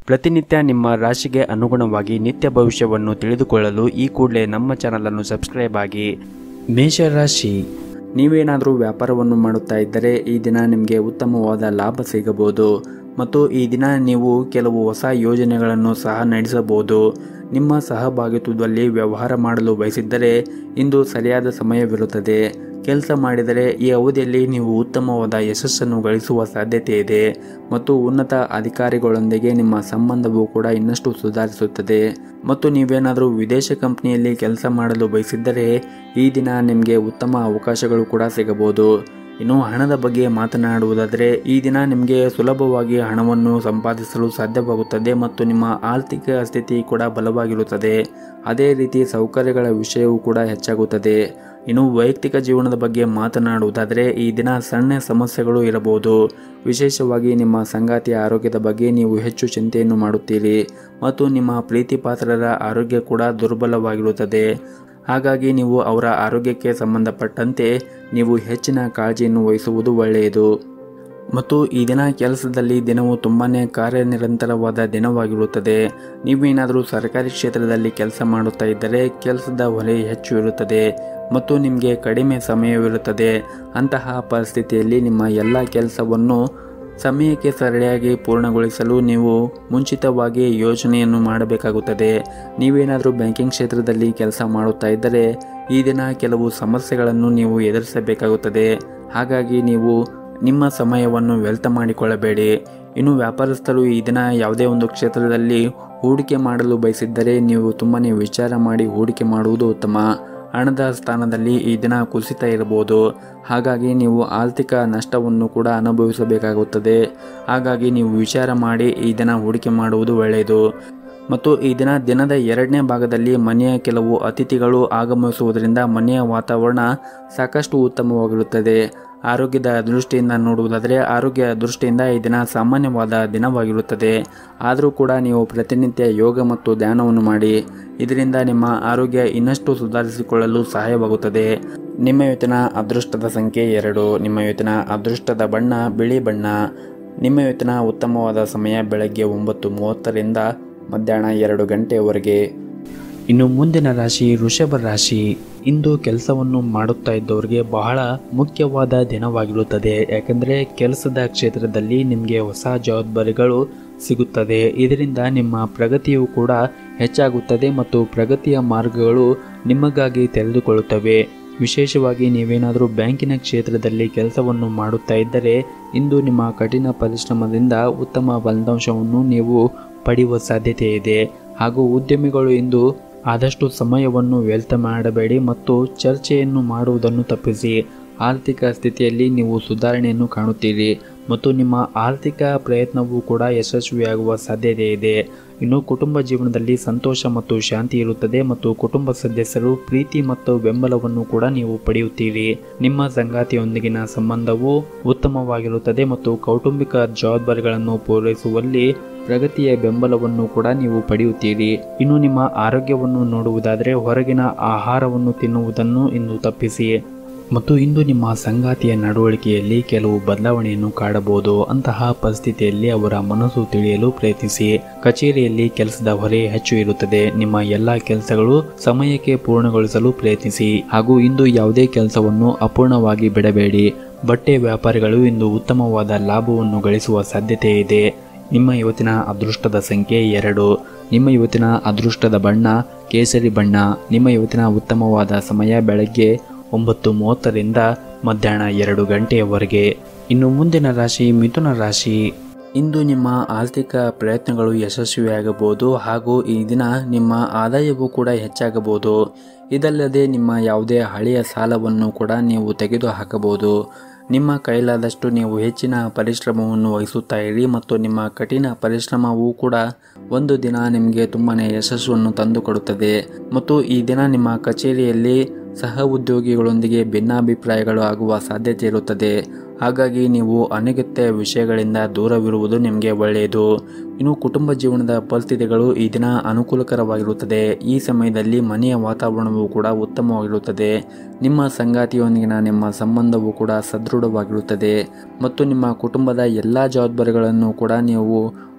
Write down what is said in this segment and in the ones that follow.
ಪ್ರತಿನಿತ್ಯ ನಿಮ್ಮ ರಾಶಿಗೆ ಅನುಗುಣವಾಗಿ ನಿತ್ಯ ಭವಿಷ್ಯವನ್ನು ತಿಳಿದುಕೊಳ್ಳಲು ಈ ಕೂಡಲೇ ನಮ್ಮ ಚಾನಲನ್ನು ಸಬ್ಸ್ಕ್ರೈಬ್ ಆಗಿ ಮೇಷರಾಶಿ ನೀವೇನಾದರೂ ವ್ಯಾಪಾರವನ್ನು ಮಾಡುತ್ತಾ ಇದ್ದರೆ ಈ ದಿನ ನಿಮಗೆ ಉತ್ತಮವಾದ ಲಾಭ ಸಿಗಬಹುದು ಮತ್ತು ಈ ದಿನ ನೀವು ಕೆಲವು ಹೊಸ ಯೋಜನೆಗಳನ್ನು ಸಹ ನಡೆಸಬಹುದು ನಿಮ್ಮ ಸಹಭಾಗಿತ್ವದಲ್ಲಿ ವ್ಯವಹಾರ ಮಾಡಲು ಬಯಸಿದ್ದರೆ ಇಂದು ಸರಿಯಾದ ಸಮಯವಿರುತ್ತದೆ ಕೆಲಸ ಮಾಡಿದರೆ ಈ ಅವಧಿಯಲ್ಲಿ ನೀವು ಉತ್ತಮವಾದ ಯಶಸ್ಸನ್ನು ಗಳಿಸುವ ಸಾಧ್ಯತೆ ಇದೆ ಮತ್ತು ಉನ್ನತ ಅಧಿಕಾರಿಗಳೊಂದಿಗೆ ನಿಮ್ಮ ಸಂಬಂಧವು ಕೂಡ ಇನ್ನಷ್ಟು ಸುಧಾರಿಸುತ್ತದೆ ಮತ್ತು ನೀವೇನಾದರೂ ವಿದೇಶ ಕಂಪನಿಯಲ್ಲಿ ಕೆಲಸ ಮಾಡಲು ಬಯಸಿದ್ದರೆ ಈ ದಿನ ನಿಮಗೆ ಉತ್ತಮ ಅವಕಾಶಗಳು ಕೂಡ ಸಿಗಬಹುದು ಇನ್ನು ಹಣದ ಬಗ್ಗೆ ಮಾತನಾಡುವುದಾದರೆ ಈ ದಿನ ನಿಮಗೆ ಸುಲಭವಾಗಿ ಹಣವನ್ನು ಸಂಪಾದಿಸಲು ಸಾಧ್ಯವಾಗುತ್ತದೆ ಮತ್ತು ನಿಮ್ಮ ಆರ್ಥಿಕ ಸ್ಥಿತಿ ಕೂಡ ಬಲವಾಗಿರುತ್ತದೆ ಅದೇ ರೀತಿ ಸೌಕರ್ಯಗಳ ವಿಷಯವೂ ಕೂಡ ಹೆಚ್ಚಾಗುತ್ತದೆ ಇನ್ನು ವೈಯಕ್ತಿಕ ಜೀವನದ ಬಗ್ಗೆ ಮಾತನಾಡುವುದಾದರೆ ಈ ದಿನ ಸಣ್ಣ ಸಮಸ್ಯೆಗಳು ಇರಬಹುದು ವಿಶೇಷವಾಗಿ ನಿಮ್ಮ ಸಂಗಾತಿಯ ಆರೋಗ್ಯದ ಬಗ್ಗೆ ನೀವು ಹೆಚ್ಚು ಚಿಂತೆಯನ್ನು ಮಾಡುತ್ತೀರಿ ಮತ್ತು ನಿಮ್ಮ ಪ್ರೀತಿ ಪಾತ್ರರ ಆರೋಗ್ಯ ಕೂಡ ದುರ್ಬಲವಾಗಿರುತ್ತದೆ ಹಾಗಾಗಿ ನೀವು ಅವರ ಆರೋಗ್ಯಕ್ಕೆ ಸಂಬಂಧಪಟ್ಟಂತೆ ನೀವು ಹೆಚ್ಚಿನ ಕಾಳಜಿಯನ್ನು ವಹಿಸುವುದು ಒಳ್ಳೆಯದು ಮತ್ತು ಈ ದಿನ ಕೆಲಸದಲ್ಲಿ ದಿನವು ತುಂಬಾ ಕಾರ್ಯನಿರಂತರವಾದ ದಿನವಾಗಿರುತ್ತದೆ ನೀವೇನಾದರೂ ಸರ್ಕಾರಿ ಕ್ಷೇತ್ರದಲ್ಲಿ ಕೆಲಸ ಮಾಡುತ್ತಾ ಇದ್ದರೆ ಕೆಲಸದ ಹೊರೆ ಹೆಚ್ಚು ಇರುತ್ತದೆ ಮತ್ತು ನಿಮಗೆ ಕಡಿಮೆ ಸಮಯವಿರುತ್ತದೆ ಅಂತಹ ಪರಿಸ್ಥಿತಿಯಲ್ಲಿ ನಿಮ್ಮ ಎಲ್ಲ ಕೆಲಸವನ್ನು ಸಮಯಕ್ಕೆ ಸರಿಯಾಗಿ ಪೂರ್ಣಗೊಳಿಸಲು ನೀವು ಮುಂಚಿತವಾಗಿ ಯೋಜನೆಯನ್ನು ಮಾಡಬೇಕಾಗುತ್ತದೆ ನೀವೇನಾದರೂ ಬ್ಯಾಂಕಿಂಗ್ ಕ್ಷೇತ್ರದಲ್ಲಿ ಕೆಲಸ ಮಾಡುತ್ತಾ ಇದ್ದರೆ ಈ ದಿನ ಕೆಲವು ಸಮಸ್ಯೆಗಳನ್ನು ನೀವು ಎದುರಿಸಬೇಕಾಗುತ್ತದೆ ಹಾಗಾಗಿ ನೀವು ನಿಮ್ಮ ಸಮಯವನ್ನು ವ್ಯರ್ಥ ಮಾಡಿಕೊಳ್ಳಬೇಡಿ ಇನ್ನು ವ್ಯಾಪಾರಸ್ಥರು ಈ ದಿನ ಯಾವುದೇ ಒಂದು ಕ್ಷೇತ್ರದಲ್ಲಿ ಹೂಡಿಕೆ ಮಾಡಲು ಬಯಸಿದ್ದರೆ ನೀವು ತುಂಬಾ ವಿಚಾರ ಮಾಡಿ ಹೂಡಿಕೆ ಮಾಡುವುದು ಉತ್ತಮ ಹಣದ ಸ್ಥಾನದಲ್ಲಿ ಈ ದಿನ ಕುಸಿತ ಇರಬಹುದು ಹಾಗಾಗಿ ನೀವು ಆರ್ಥಿಕ ನಷ್ಟವನ್ನು ಕೂಡ ಅನುಭವಿಸಬೇಕಾಗುತ್ತದೆ ಹಾಗಾಗಿ ನೀವು ವಿಚಾರ ಮಾಡಿ ಈ ದಿನ ಹೂಡಿಕೆ ಮಾಡುವುದು ಒಳ್ಳೆಯದು ಮತ್ತು ಈ ದಿನ ದಿನದ ಎರಡನೇ ಭಾಗದಲ್ಲಿ ಮನೆಯ ಕೆಲವು ಅತಿಥಿಗಳು ಆಗಮಿಸುವುದರಿಂದ ಮನೆಯ ವಾತಾವರಣ ಸಾಕಷ್ಟು ಉತ್ತಮವಾಗಿರುತ್ತದೆ ಆರೋಗ್ಯದ ದೃಷ್ಟಿಯಿಂದ ನೋಡುವುದಾದರೆ ಆರೋಗ್ಯ ದೃಷ್ಟಿಯಿಂದ ಈ ದಿನ ಸಾಮಾನ್ಯವಾದ ದಿನವಾಗಿರುತ್ತದೆ ಆದರೂ ಕೂಡ ನೀವು ಪ್ರತಿನಿತ್ಯ ಯೋಗ ಮತ್ತು ಧ್ಯಾನವನ್ನು ಮಾಡಿ ಇದರಿಂದ ನಿಮ್ಮ ಆರೋಗ್ಯ ಇನ್ನಷ್ಟು ಸುಧಾರಿಸಿಕೊಳ್ಳಲು ಸಹಾಯವಾಗುತ್ತದೆ ನಿಮ್ಮ ಇವತ್ತಿನ ಅದೃಷ್ಟದ ಸಂಖ್ಯೆ ಎರಡು ನಿಮ್ಮ ಇವತ್ತಿನ ಅದೃಷ್ಟದ ಬಣ್ಣ ಬಿಳಿ ಬಣ್ಣ ನಿಮ್ಮ ಇವತ್ತಿನ ಉತ್ತಮವಾದ ಸಮಯ ಬೆಳಗ್ಗೆ ಒಂಬತ್ತು ಮೂವತ್ತರಿಂದ ಮಧ್ಯಾಹ್ನ ಎರಡು ಗಂಟೆಯವರೆಗೆ ಇನ್ನು ಮುಂದಿನ ರಾಶಿ ವೃಷಭ ರಾಶಿ ಇಂದು ಕೆಲಸವನ್ನು ಮಾಡುತ್ತಾ ಇದ್ದವರಿಗೆ ಬಹಳ ಮುಖ್ಯವಾದ ದಿನವಾಗಿರುತ್ತದೆ ಯಾಕಂದರೆ ಕೆಲಸದ ಕ್ಷೇತ್ರದಲ್ಲಿ ನಿಮಗೆ ಹೊಸ ಜವಾಬ್ದಾರಿಗಳು ಸಿಗುತ್ತದೆ ಇದರಿಂದ ನಿಮ್ಮ ಪ್ರಗತಿಯು ಕೂಡ ಹೆಚ್ಚಾಗುತ್ತದೆ ಮತ್ತು ಪ್ರಗತಿಯ ಮಾರ್ಗಗಳು ನಿಮಗಾಗಿ ತೆರೆದುಕೊಳ್ಳುತ್ತವೆ ವಿಶೇಷವಾಗಿ ನೀವೇನಾದರೂ ಬ್ಯಾಂಕಿನ ಕ್ಷೇತ್ರದಲ್ಲಿ ಕೆಲಸವನ್ನು ಮಾಡುತ್ತಾ ಇದ್ದರೆ ಇಂದು ನಿಮ್ಮ ಕಠಿಣ ಪರಿಶ್ರಮದಿಂದ ಉತ್ತಮ ಫಲಿತಾಂಶವನ್ನು ನೀವು ಪಡೆಯುವ ಸಾಧ್ಯತೆ ಇದೆ ಹಾಗೂ ಉದ್ಯಮಿಗಳು ಇಂದು ಆದಷ್ಟು ಸಮಯವನ್ನು ವ್ಯರ್ಥ ಮಾಡಬೇಡಿ ಮತ್ತು ಚರ್ಚೆಯನ್ನು ಮಾಡುವುದನ್ನು ತಪ್ಪಿಸಿ ಆರ್ಥಿಕ ಸ್ಥಿತಿಯಲ್ಲಿ ನೀವು ಸುಧಾರಣೆಯನ್ನು ಕಾಣುತ್ತೀರಿ ಮತ್ತು ನಿಮ್ಮ ಆರ್ಥಿಕ ಪ್ರಯತ್ನವೂ ಕೂಡ ಯಶಸ್ವಿಯಾಗುವ ಸಾಧ್ಯತೆ ಇದೆ ಇನ್ನು ಕುಟುಂಬ ಜೀವನದಲ್ಲಿ ಸಂತೋಷ ಮತ್ತು ಶಾಂತಿ ಇರುತ್ತದೆ ಮತ್ತು ಕುಟುಂಬ ಸದಸ್ಯರು ಪ್ರೀತಿ ಮತ್ತು ಬೆಂಬಲವನ್ನು ಕೂಡ ನೀವು ಪಡೆಯುತ್ತೀರಿ ನಿಮ್ಮ ಸಂಗಾತಿಯೊಂದಿಗಿನ ಸಂಬಂಧವು ಉತ್ತಮವಾಗಿರುತ್ತದೆ ಮತ್ತು ಕೌಟುಂಬಿಕ ಜವಾಬ್ದಾರಿಗಳನ್ನು ಪೂರೈಸುವಲ್ಲಿ ಪ್ರಗತಿಯ ಬೆಂಬಲವನ್ನು ಕೂಡ ನೀವು ಪಡೆಯುತ್ತೀರಿ ಇನ್ನು ನಿಮ್ಮ ಆರೋಗ್ಯವನ್ನು ನೋಡುವುದಾದರೆ ಹೊರಗಿನ ಆಹಾರವನ್ನು ತಿನ್ನುವುದನ್ನು ಇಂದು ತಪ್ಪಿಸಿ ಮತ್ತು ಇಂದು ನಿಮ್ಮ ಸಂಗಾತಿಯ ನಡವಳಿಕೆಯಲ್ಲಿ ಕೆಲವು ಬದಲಾವಣೆಯನ್ನು ಕಾಣಬಹುದು ಅಂತಹ ಪರಿಸ್ಥಿತಿಯಲ್ಲಿ ಅವರ ಮನಸ್ಸು ತಿಳಿಯಲು ಪ್ರಯತ್ನಿಸಿ ಕಚೇರಿಯಲ್ಲಿ ಕೆಲಸದ ಹೊರೆ ಹೆಚ್ಚು ಇರುತ್ತದೆ ನಿಮ್ಮ ಎಲ್ಲ ಕೆಲಸಗಳು ಸಮಯಕ್ಕೆ ಪೂರ್ಣಗೊಳಿಸಲು ಪ್ರಯತ್ನಿಸಿ ಹಾಗೂ ಇಂದು ಯಾವುದೇ ಕೆಲಸವನ್ನು ಅಪೂರ್ಣವಾಗಿ ಬಿಡಬೇಡಿ ಬಟ್ಟೆ ವ್ಯಾಪಾರಿಗಳು ಇಂದು ಉತ್ತಮವಾದ ಲಾಭವನ್ನು ಗಳಿಸುವ ಸಾಧ್ಯತೆ ಇದೆ ನಿಮ್ಮ ಇವತ್ತಿನ ಅದೃಷ್ಟದ ಸಂಖ್ಯೆ ಎರಡು ನಿಮ್ಮ ಇವತ್ತಿನ ಅದೃಷ್ಟದ ಬಣ್ಣ ಕೇಸರಿ ಬಣ್ಣ ನಿಮ್ಮ ಇವತ್ತಿನ ಉತ್ತಮವಾದ ಸಮಯ ಬೆಳಗ್ಗೆ ಒಂಬತ್ತು ಮೂವತ್ತರಿಂದ ಮಧ್ಯಾಹ್ನ ಎರಡು ಗಂಟೆಯವರೆಗೆ ಇನ್ನು ಮುಂದಿನ ರಾಶಿ ಮಿಥುನ ರಾಶಿ ಇಂದು ನಿಮ್ಮ ಆರ್ಥಿಕ ಪ್ರಯತ್ನಗಳು ಯಶಸ್ವಿಯಾಗಬಹುದು ಹಾಗೂ ಈ ದಿನ ನಿಮ್ಮ ಆದಾಯವೂ ಕೂಡ ಹೆಚ್ಚಾಗಬಹುದು ಇದಲ್ಲದೆ ನಿಮ್ಮ ಯಾವುದೇ ಹಳೆಯ ಸಾಲವನ್ನು ಕೂಡ ನೀವು ತೆಗೆದು ಹಾಕಬಹುದು ನಿಮ್ಮ ಕೈಲಾದಷ್ಟು ನೀವು ಹೆಚ್ಚಿನ ಪರಿಶ್ರಮವನ್ನು ವಹಿಸುತ್ತಾ ಇರಿ ಮತ್ತು ನಿಮ್ಮ ಕಠಿಣ ಪರಿಶ್ರಮವೂ ಕೂಡ ಒಂದು ದಿನ ನಿಮಗೆ ತುಂಬಾ ಯಶಸ್ಸನ್ನು ತಂದುಕೊಡುತ್ತದೆ ಮತ್ತು ಈ ದಿನ ನಿಮ್ಮ ಕಚೇರಿಯಲ್ಲಿ ಸಹ ಉದ್ಯೋಗಿಗಳೊಂದಿಗೆ ಭಿನ್ನಾಭಿಪ್ರಾಯಗಳು ಆಗುವ ಸಾಧ್ಯತೆ ಇರುತ್ತದೆ ಹಾಗಾಗಿ ನೀವು ಅನಗತ್ಯ ವಿಷಯಗಳಿಂದ ದೂರವಿರುವುದು ನಿಮಗೆ ಒಳ್ಳೆಯದು ಇನ್ನು ಕುಟುಂಬ ಜೀವನದ ಪರಿಸ್ಥಿತಿಗಳು ಈ ದಿನ ಅನುಕೂಲಕರವಾಗಿರುತ್ತದೆ ಈ ಸಮಯದಲ್ಲಿ ಮನೆಯ ವಾತಾವರಣವು ಕೂಡ ಉತ್ತಮವಾಗಿರುತ್ತದೆ ನಿಮ್ಮ ಸಂಗಾತಿಯೊಂದಿಗಿನ ನಿಮ್ಮ ಸಂಬಂಧವು ಕೂಡ ಸದೃಢವಾಗಿರುತ್ತದೆ ಮತ್ತು ನಿಮ್ಮ ಕುಟುಂಬದ ಎಲ್ಲ ಜವಾಬ್ದಾರಿಗಳನ್ನು ಕೂಡ ನೀವು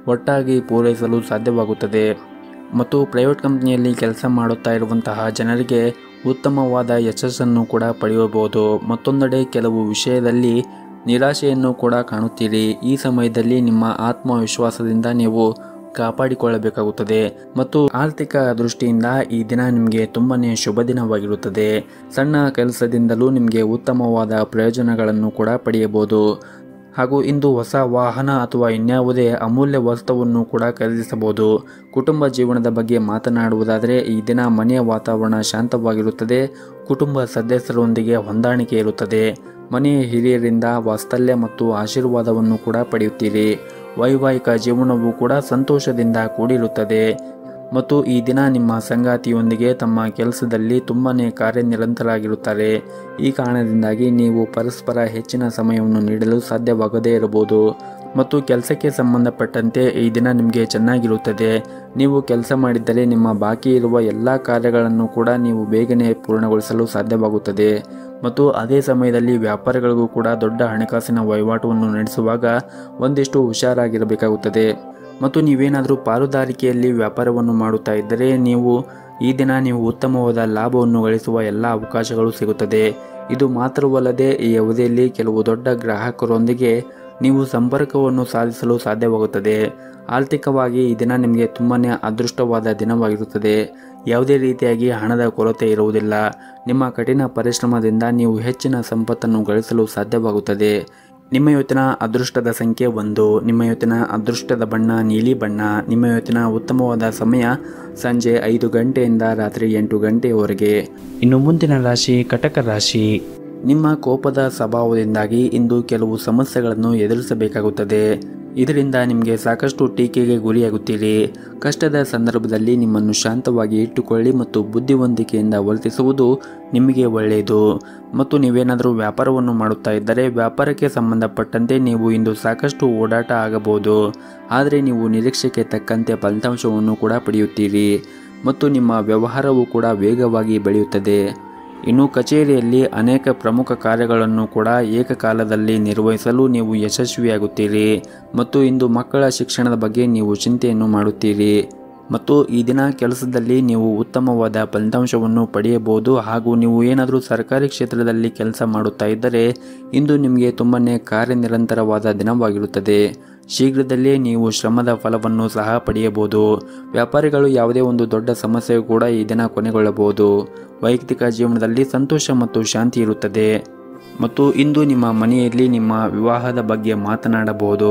ಒಟ್ಟಾಗಿ ಪೂರೈಸಲು ಸಾಧ್ಯವಾಗುತ್ತದೆ ಮತ್ತು ಪ್ರೈವೇಟ್ ಕಂಪ್ನಿಯಲ್ಲಿ ಕೆಲಸ ಮಾಡುತ್ತಾ ಇರುವಂತಹ ಜನರಿಗೆ ಉತ್ತಮವಾದ ಯಶಸ್ಸನ್ನು ಕೂಡ ಪಡೆಯಬಹುದು ಮತ್ತೊಂದೆಡೆ ಕೆಲವು ವಿಷಯದಲ್ಲಿ ನಿರಾಶೆಯನ್ನು ಕೂಡ ಕಾಣುತ್ತೀರಿ ಈ ಸಮಯದಲ್ಲಿ ನಿಮ್ಮ ಆತ್ಮವಿಶ್ವಾಸದಿಂದ ನೀವು ಕಾಪಾಡಿಕೊಳ್ಳಬೇಕಾಗುತ್ತದೆ ಮತ್ತು ಆರ್ಥಿಕ ದೃಷ್ಟಿಯಿಂದ ಈ ದಿನ ನಿಮಗೆ ತುಂಬನೇ ಶುಭ ದಿನವಾಗಿರುತ್ತದೆ ಸಣ್ಣ ಕೆಲಸದಿಂದಲೂ ನಿಮಗೆ ಉತ್ತಮವಾದ ಪ್ರಯೋಜನಗಳನ್ನು ಕೂಡ ಪಡೆಯಬಹುದು ಹಾಗೂ ಇಂದು ಹೊಸ ವಾಹನ ಅಥವಾ ಇನ್ಯಾವುದೇ ಅಮೂಲ್ಯ ವಸ್ತುವನ್ನು ಕೂಡ ಖರೀದಿಸಬಹುದು ಕುಟುಂಬ ಜೀವನದ ಬಗ್ಗೆ ಮಾತನಾಡುವುದಾದರೆ ಈ ದಿನ ಮನೆಯ ವಾತಾವರಣ ಶಾಂತವಾಗಿರುತ್ತದೆ ಕುಟುಂಬ ಸದಸ್ಯರೊಂದಿಗೆ ಹೊಂದಾಣಿಕೆ ಇರುತ್ತದೆ ಮನೆಯ ಹಿರಿಯರಿಂದ ವಾತ್ಸಲ್ಯ ಮತ್ತು ಆಶೀರ್ವಾದವನ್ನು ಕೂಡ ಪಡೆಯುತ್ತೀರಿ ವೈವಾಹಿಕ ಜೀವನವು ಕೂಡ ಸಂತೋಷದಿಂದ ಕೂಡಿರುತ್ತದೆ ಮತ್ತು ಈ ದಿನ ನಿಮ್ಮ ಸಂಗಾತಿಯೊಂದಿಗೆ ತಮ್ಮ ಕೆಲಸದಲ್ಲಿ ತುಂಬನೇ ಕಾರ್ಯನಿರಂತರಾಗಿರುತ್ತಾರೆ ಈ ಕಾರಣದಿಂದಾಗಿ ನೀವು ಪರಸ್ಪರ ಹೆಚ್ಚಿನ ಸಮಯವನ್ನು ನೀಡಲು ಸಾಧ್ಯವಾಗದೇ ಇರಬಹುದು ಮತ್ತು ಕೆಲಸಕ್ಕೆ ಸಂಬಂಧಪಟ್ಟಂತೆ ಈ ದಿನ ನಿಮಗೆ ಚೆನ್ನಾಗಿರುತ್ತದೆ ನೀವು ಕೆಲಸ ಮಾಡಿದ್ದರೆ ನಿಮ್ಮ ಬಾಕಿ ಇರುವ ಎಲ್ಲ ಕಾರ್ಯಗಳನ್ನು ಕೂಡ ನೀವು ಬೇಗನೆ ಪೂರ್ಣಗೊಳಿಸಲು ಸಾಧ್ಯವಾಗುತ್ತದೆ ಮತ್ತು ಅದೇ ಸಮಯದಲ್ಲಿ ವ್ಯಾಪಾರಿಗಳಿಗೂ ಕೂಡ ದೊಡ್ಡ ಹಣಕಾಸಿನ ವಹಿವಾಟವನ್ನು ನಡೆಸುವಾಗ ಒಂದಿಷ್ಟು ಹುಷಾರಾಗಿರಬೇಕಾಗುತ್ತದೆ ಮತ್ತು ನೀವೇನಾದರೂ ಪಾಲುದಾರಿಕೆಯಲ್ಲಿ ವ್ಯಾಪಾರವನ್ನು ಮಾಡುತ್ತಾ ಇದ್ದರೆ ನೀವು ಈ ದಿನ ನೀವು ಉತ್ತಮವಾದ ಲಾಭವನ್ನು ಗಳಿಸುವ ಎಲ್ಲ ಅವಕಾಶಗಳು ಸಿಗುತ್ತದೆ ಇದು ಮಾತ್ರವಲ್ಲದೆ ಈ ಅವಧಿಯಲ್ಲಿ ಕೆಲವು ದೊಡ್ಡ ಗ್ರಾಹಕರೊಂದಿಗೆ ನೀವು ಸಂಪರ್ಕವನ್ನು ಸಾಧಿಸಲು ಸಾಧ್ಯವಾಗುತ್ತದೆ ಆರ್ಥಿಕವಾಗಿ ಈ ದಿನ ನಿಮಗೆ ತುಂಬಾ ಅದೃಷ್ಟವಾದ ದಿನವಾಗಿರುತ್ತದೆ ಯಾವುದೇ ರೀತಿಯಾಗಿ ಹಣದ ಕೊರತೆ ಇರುವುದಿಲ್ಲ ನಿಮ್ಮ ಕಠಿಣ ಪರಿಶ್ರಮದಿಂದ ನೀವು ಹೆಚ್ಚಿನ ಸಂಪತ್ತನ್ನು ಗಳಿಸಲು ಸಾಧ್ಯವಾಗುತ್ತದೆ ನಿಮ್ಮ ಇವತ್ತಿನ ಅದೃಷ್ಟದ ಸಂಖ್ಯೆ ಒಂದು ನಿಮ್ಮ ಇವತ್ತಿನ ಅದೃಷ್ಟದ ಬಣ್ಣ ನೀಲಿ ಬಣ್ಣ ನಿಮ್ಮ ಇವತ್ತಿನ ಉತ್ತಮವಾದ ಸಮಯ ಸಂಜೆ ಐದು ಗಂಟೆಯಿಂದ ರಾತ್ರಿ ಎಂಟು ಗಂಟೆಯವರೆಗೆ ಇನ್ನು ಮುಂದಿನ ರಾಶಿ ಕಟಕ ರಾಶಿ ನಿಮ್ಮ ಕೋಪದ ಸ್ವಭಾವದಿಂದಾಗಿ ಇಂದು ಕೆಲವು ಸಮಸ್ಯೆಗಳನ್ನು ಎದುರಿಸಬೇಕಾಗುತ್ತದೆ ಇದರಿಂದ ನಿಮಗೆ ಸಾಕಷ್ಟು ಟೀಕೆಗೆ ಗುರಿಯಾಗುತ್ತೀರಿ ಕಷ್ಟದ ಸಂದರ್ಭದಲ್ಲಿ ನಿಮ್ಮನ್ನು ಶಾಂತವಾಗಿ ಇಟ್ಟುಕೊಳ್ಳಿ ಮತ್ತು ಬುದ್ಧಿವಂತಿಕೆಯಿಂದ ವರ್ತಿಸುವುದು ನಿಮಗೆ ಒಳ್ಳೆಯದು ಮತ್ತು ನೀವೇನಾದರೂ ವ್ಯಾಪಾರವನ್ನು ಮಾಡುತ್ತಾ ಇದ್ದರೆ ವ್ಯಾಪಾರಕ್ಕೆ ಸಂಬಂಧಪಟ್ಟಂತೆ ನೀವು ಇಂದು ಸಾಕಷ್ಟು ಓಡಾಟ ಆಗಬಹುದು ಆದರೆ ನೀವು ನಿರೀಕ್ಷೆಗೆ ತಕ್ಕಂತೆ ಫಲಿತಾಂಶವನ್ನು ಕೂಡ ಪಡೆಯುತ್ತೀರಿ ಮತ್ತು ನಿಮ್ಮ ವ್ಯವಹಾರವು ಕೂಡ ವೇಗವಾಗಿ ಬೆಳೆಯುತ್ತದೆ ಇನ್ನು ಕಚೇರಿಯಲ್ಲಿ ಅನೇಕ ಪ್ರಮುಖ ಕಾರ್ಯಗಳನ್ನು ಕೂಡ ಏಕಕಾಲದಲ್ಲಿ ನಿರ್ವಹಿಸಲು ನೀವು ಯಶಸ್ವಿಯಾಗುತ್ತೀರಿ ಮತ್ತು ಇಂದು ಮಕ್ಕಳ ಶಿಕ್ಷಣದ ಬಗ್ಗೆ ನೀವು ಚಿಂತೆಯನ್ನು ಮಾಡುತ್ತೀರಿ ಮತ್ತು ಈ ದಿನ ಕೆಲಸದಲ್ಲಿ ನೀವು ಉತ್ತಮವಾದ ಫಲಿತಾಂಶವನ್ನು ಪಡೆಯಬಹುದು ಹಾಗೂ ನೀವು ಏನಾದರೂ ಸರ್ಕಾರಿ ಕ್ಷೇತ್ರದಲ್ಲಿ ಕೆಲಸ ಮಾಡುತ್ತಾ ಇದ್ದರೆ ಇಂದು ನಿಮಗೆ ತುಂಬನೇ ಕಾರ್ಯನಿರಂತರವಾದ ದಿನವಾಗಿರುತ್ತದೆ ಶೀಘ್ರದಲ್ಲೇ ನೀವು ಶ್ರಮದ ಫಲವನ್ನು ಸಹ ಪಡೆಯಬಹುದು ವ್ಯಾಪಾರಿಗಳು ಯಾವುದೇ ಒಂದು ದೊಡ್ಡ ಸಮಸ್ಯೆ ಕೂಡ ಈ ದಿನ ಕೊನೆಗೊಳ್ಳಬಹುದು ವೈಯಕ್ತಿಕ ಜೀವನದಲ್ಲಿ ಸಂತೋಷ ಮತ್ತು ಶಾಂತಿ ಇರುತ್ತದೆ ಮತ್ತು ಇಂದು ನಿಮ್ಮ ಮನೆಯಲ್ಲಿ ನಿಮ್ಮ ವಿವಾಹದ ಬಗ್ಗೆ ಮಾತನಾಡಬಹುದು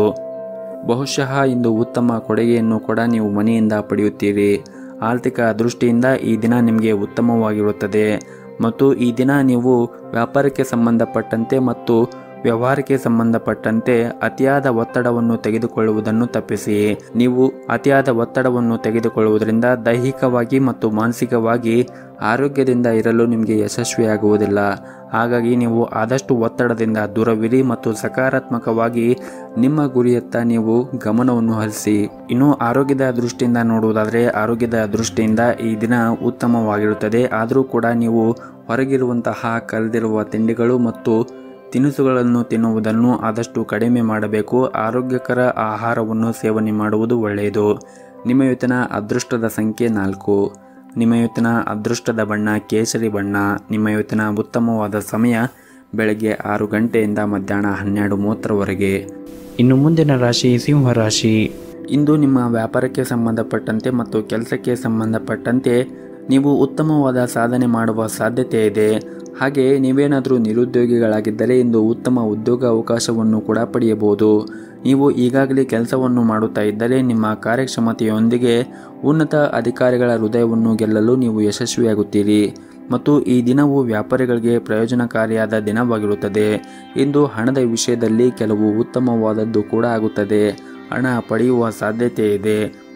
ಬಹುಶಃ ಇಂದು ಉತ್ತಮ ಕೊಡುಗೆಯನ್ನು ಕೂಡ ನೀವು ಮನೆಯಿಂದ ಪಡೆಯುತ್ತೀರಿ ಆರ್ಥಿಕ ದೃಷ್ಟಿಯಿಂದ ಈ ದಿನ ನಿಮಗೆ ಉತ್ತಮವಾಗಿರುತ್ತದೆ ಮತ್ತು ಈ ದಿನ ನೀವು ವ್ಯಾಪಾರಕ್ಕೆ ಸಂಬಂಧಪಟ್ಟಂತೆ ಮತ್ತು ವ್ಯವಹಾರಕ್ಕೆ ಸಂಬಂಧಪಟ್ಟಂತೆ ಅತಿಯಾದ ಒತ್ತಡವನ್ನು ತೆಗೆದುಕೊಳ್ಳುವುದನ್ನು ತಪ್ಪಿಸಿ ನೀವು ಅತಿಯಾದ ಒತ್ತಡವನ್ನು ತೆಗೆದುಕೊಳ್ಳುವುದರಿಂದ ದೈಹಿಕವಾಗಿ ಮತ್ತು ಮಾನಸಿಕವಾಗಿ ಆರೋಗ್ಯದಿಂದ ಇರಲು ನಿಮಗೆ ಯಶಸ್ವಿಯಾಗುವುದಿಲ್ಲ ಹಾಗಾಗಿ ನೀವು ಆದಷ್ಟು ಒತ್ತಡದಿಂದ ದೂರವಿರಿ ಮತ್ತು ಸಕಾರಾತ್ಮಕವಾಗಿ ನಿಮ್ಮ ಗುರಿಯತ್ತ ನೀವು ಗಮನವನ್ನು ಹರಿಸಿ ಇನ್ನು ಆರೋಗ್ಯದ ದೃಷ್ಟಿಯಿಂದ ನೋಡುವುದಾದರೆ ಆರೋಗ್ಯದ ದೃಷ್ಟಿಯಿಂದ ಈ ದಿನ ಉತ್ತಮವಾಗಿರುತ್ತದೆ ಆದರೂ ಕೂಡ ನೀವು ಹೊರಗಿರುವಂತಹ ಕರೆದಿರುವ ತಿಂಡಿಗಳು ಮತ್ತು ತಿನಿಸುಗಳನ್ನು ತಿನ್ನುವುದನ್ನು ಆದಷ್ಟು ಕಡಿಮೆ ಮಾಡಬೇಕು ಆರೋಗ್ಯಕರ ಆಹಾರವನ್ನು ಸೇವನೆ ಮಾಡುವುದು ಒಳ್ಳೆಯದು ನಿಮ್ಮ ಇವತ್ತಿನ ಅದೃಷ್ಟದ ಸಂಖ್ಯೆ ನಾಲ್ಕು ನಿಮ್ಮ ಇವತ್ತಿನ ಅದೃಷ್ಟದ ಬಣ್ಣ ಕೇಸರಿ ಬಣ್ಣ ನಿಮ್ಮ ಇವತ್ತಿನ ಉತ್ತಮವಾದ ಸಮಯ ಬೆಳಗ್ಗೆ ಆರು ಗಂಟೆಯಿಂದ ಮಧ್ಯಾಹ್ನ ಹನ್ನೆರಡು ಮೂವತ್ತರವರೆಗೆ ಇನ್ನು ಮುಂದಿನ ರಾಶಿ ಸಿಂಹ ರಾಶಿ ಇಂದು ನಿಮ್ಮ ವ್ಯಾಪಾರಕ್ಕೆ ಸಂಬಂಧಪಟ್ಟಂತೆ ಮತ್ತು ಕೆಲಸಕ್ಕೆ ಸಂಬಂಧಪಟ್ಟಂತೆ ನೀವು ಉತ್ತಮವಾದ ಸಾಧನೆ ಮಾಡುವ ಸಾಧ್ಯತೆ ಇದೆ ಹಾಗೆ ನೀವೇನಾದರೂ ನಿರುದ್ಯೋಗಿಗಳಾಗಿದ್ದರೆ ಇಂದು ಉತ್ತಮ ಉದ್ಯೋಗ ಅವಕಾಶವನ್ನು ಕೂಡ ಪಡೆಯಬಹುದು ನೀವು ಈಗಾಗಲೇ ಕೆಲಸವನ್ನು ಮಾಡುತ್ತಾ ಇದ್ದರೆ ನಿಮ್ಮ ಕಾರ್ಯಕ್ಷಮತೆಯೊಂದಿಗೆ ಉನ್ನತ ಅಧಿಕಾರಿಗಳ ಹೃದಯವನ್ನು ಗೆಲ್ಲಲು ನೀವು ಯಶಸ್ವಿಯಾಗುತ್ತೀರಿ ಮತ್ತು ಈ ದಿನವು ವ್ಯಾಪಾರಿಗಳಿಗೆ ಪ್ರಯೋಜನಕಾರಿಯಾದ ದಿನವಾಗಿರುತ್ತದೆ ಇಂದು ಹಣದ ವಿಷಯದಲ್ಲಿ ಕೆಲವು ಉತ್ತಮವಾದದ್ದು ಕೂಡ ಆಗುತ್ತದೆ ಹಣ ಪಡೆಯುವ ಸಾಧ್ಯತೆ ಇದೆ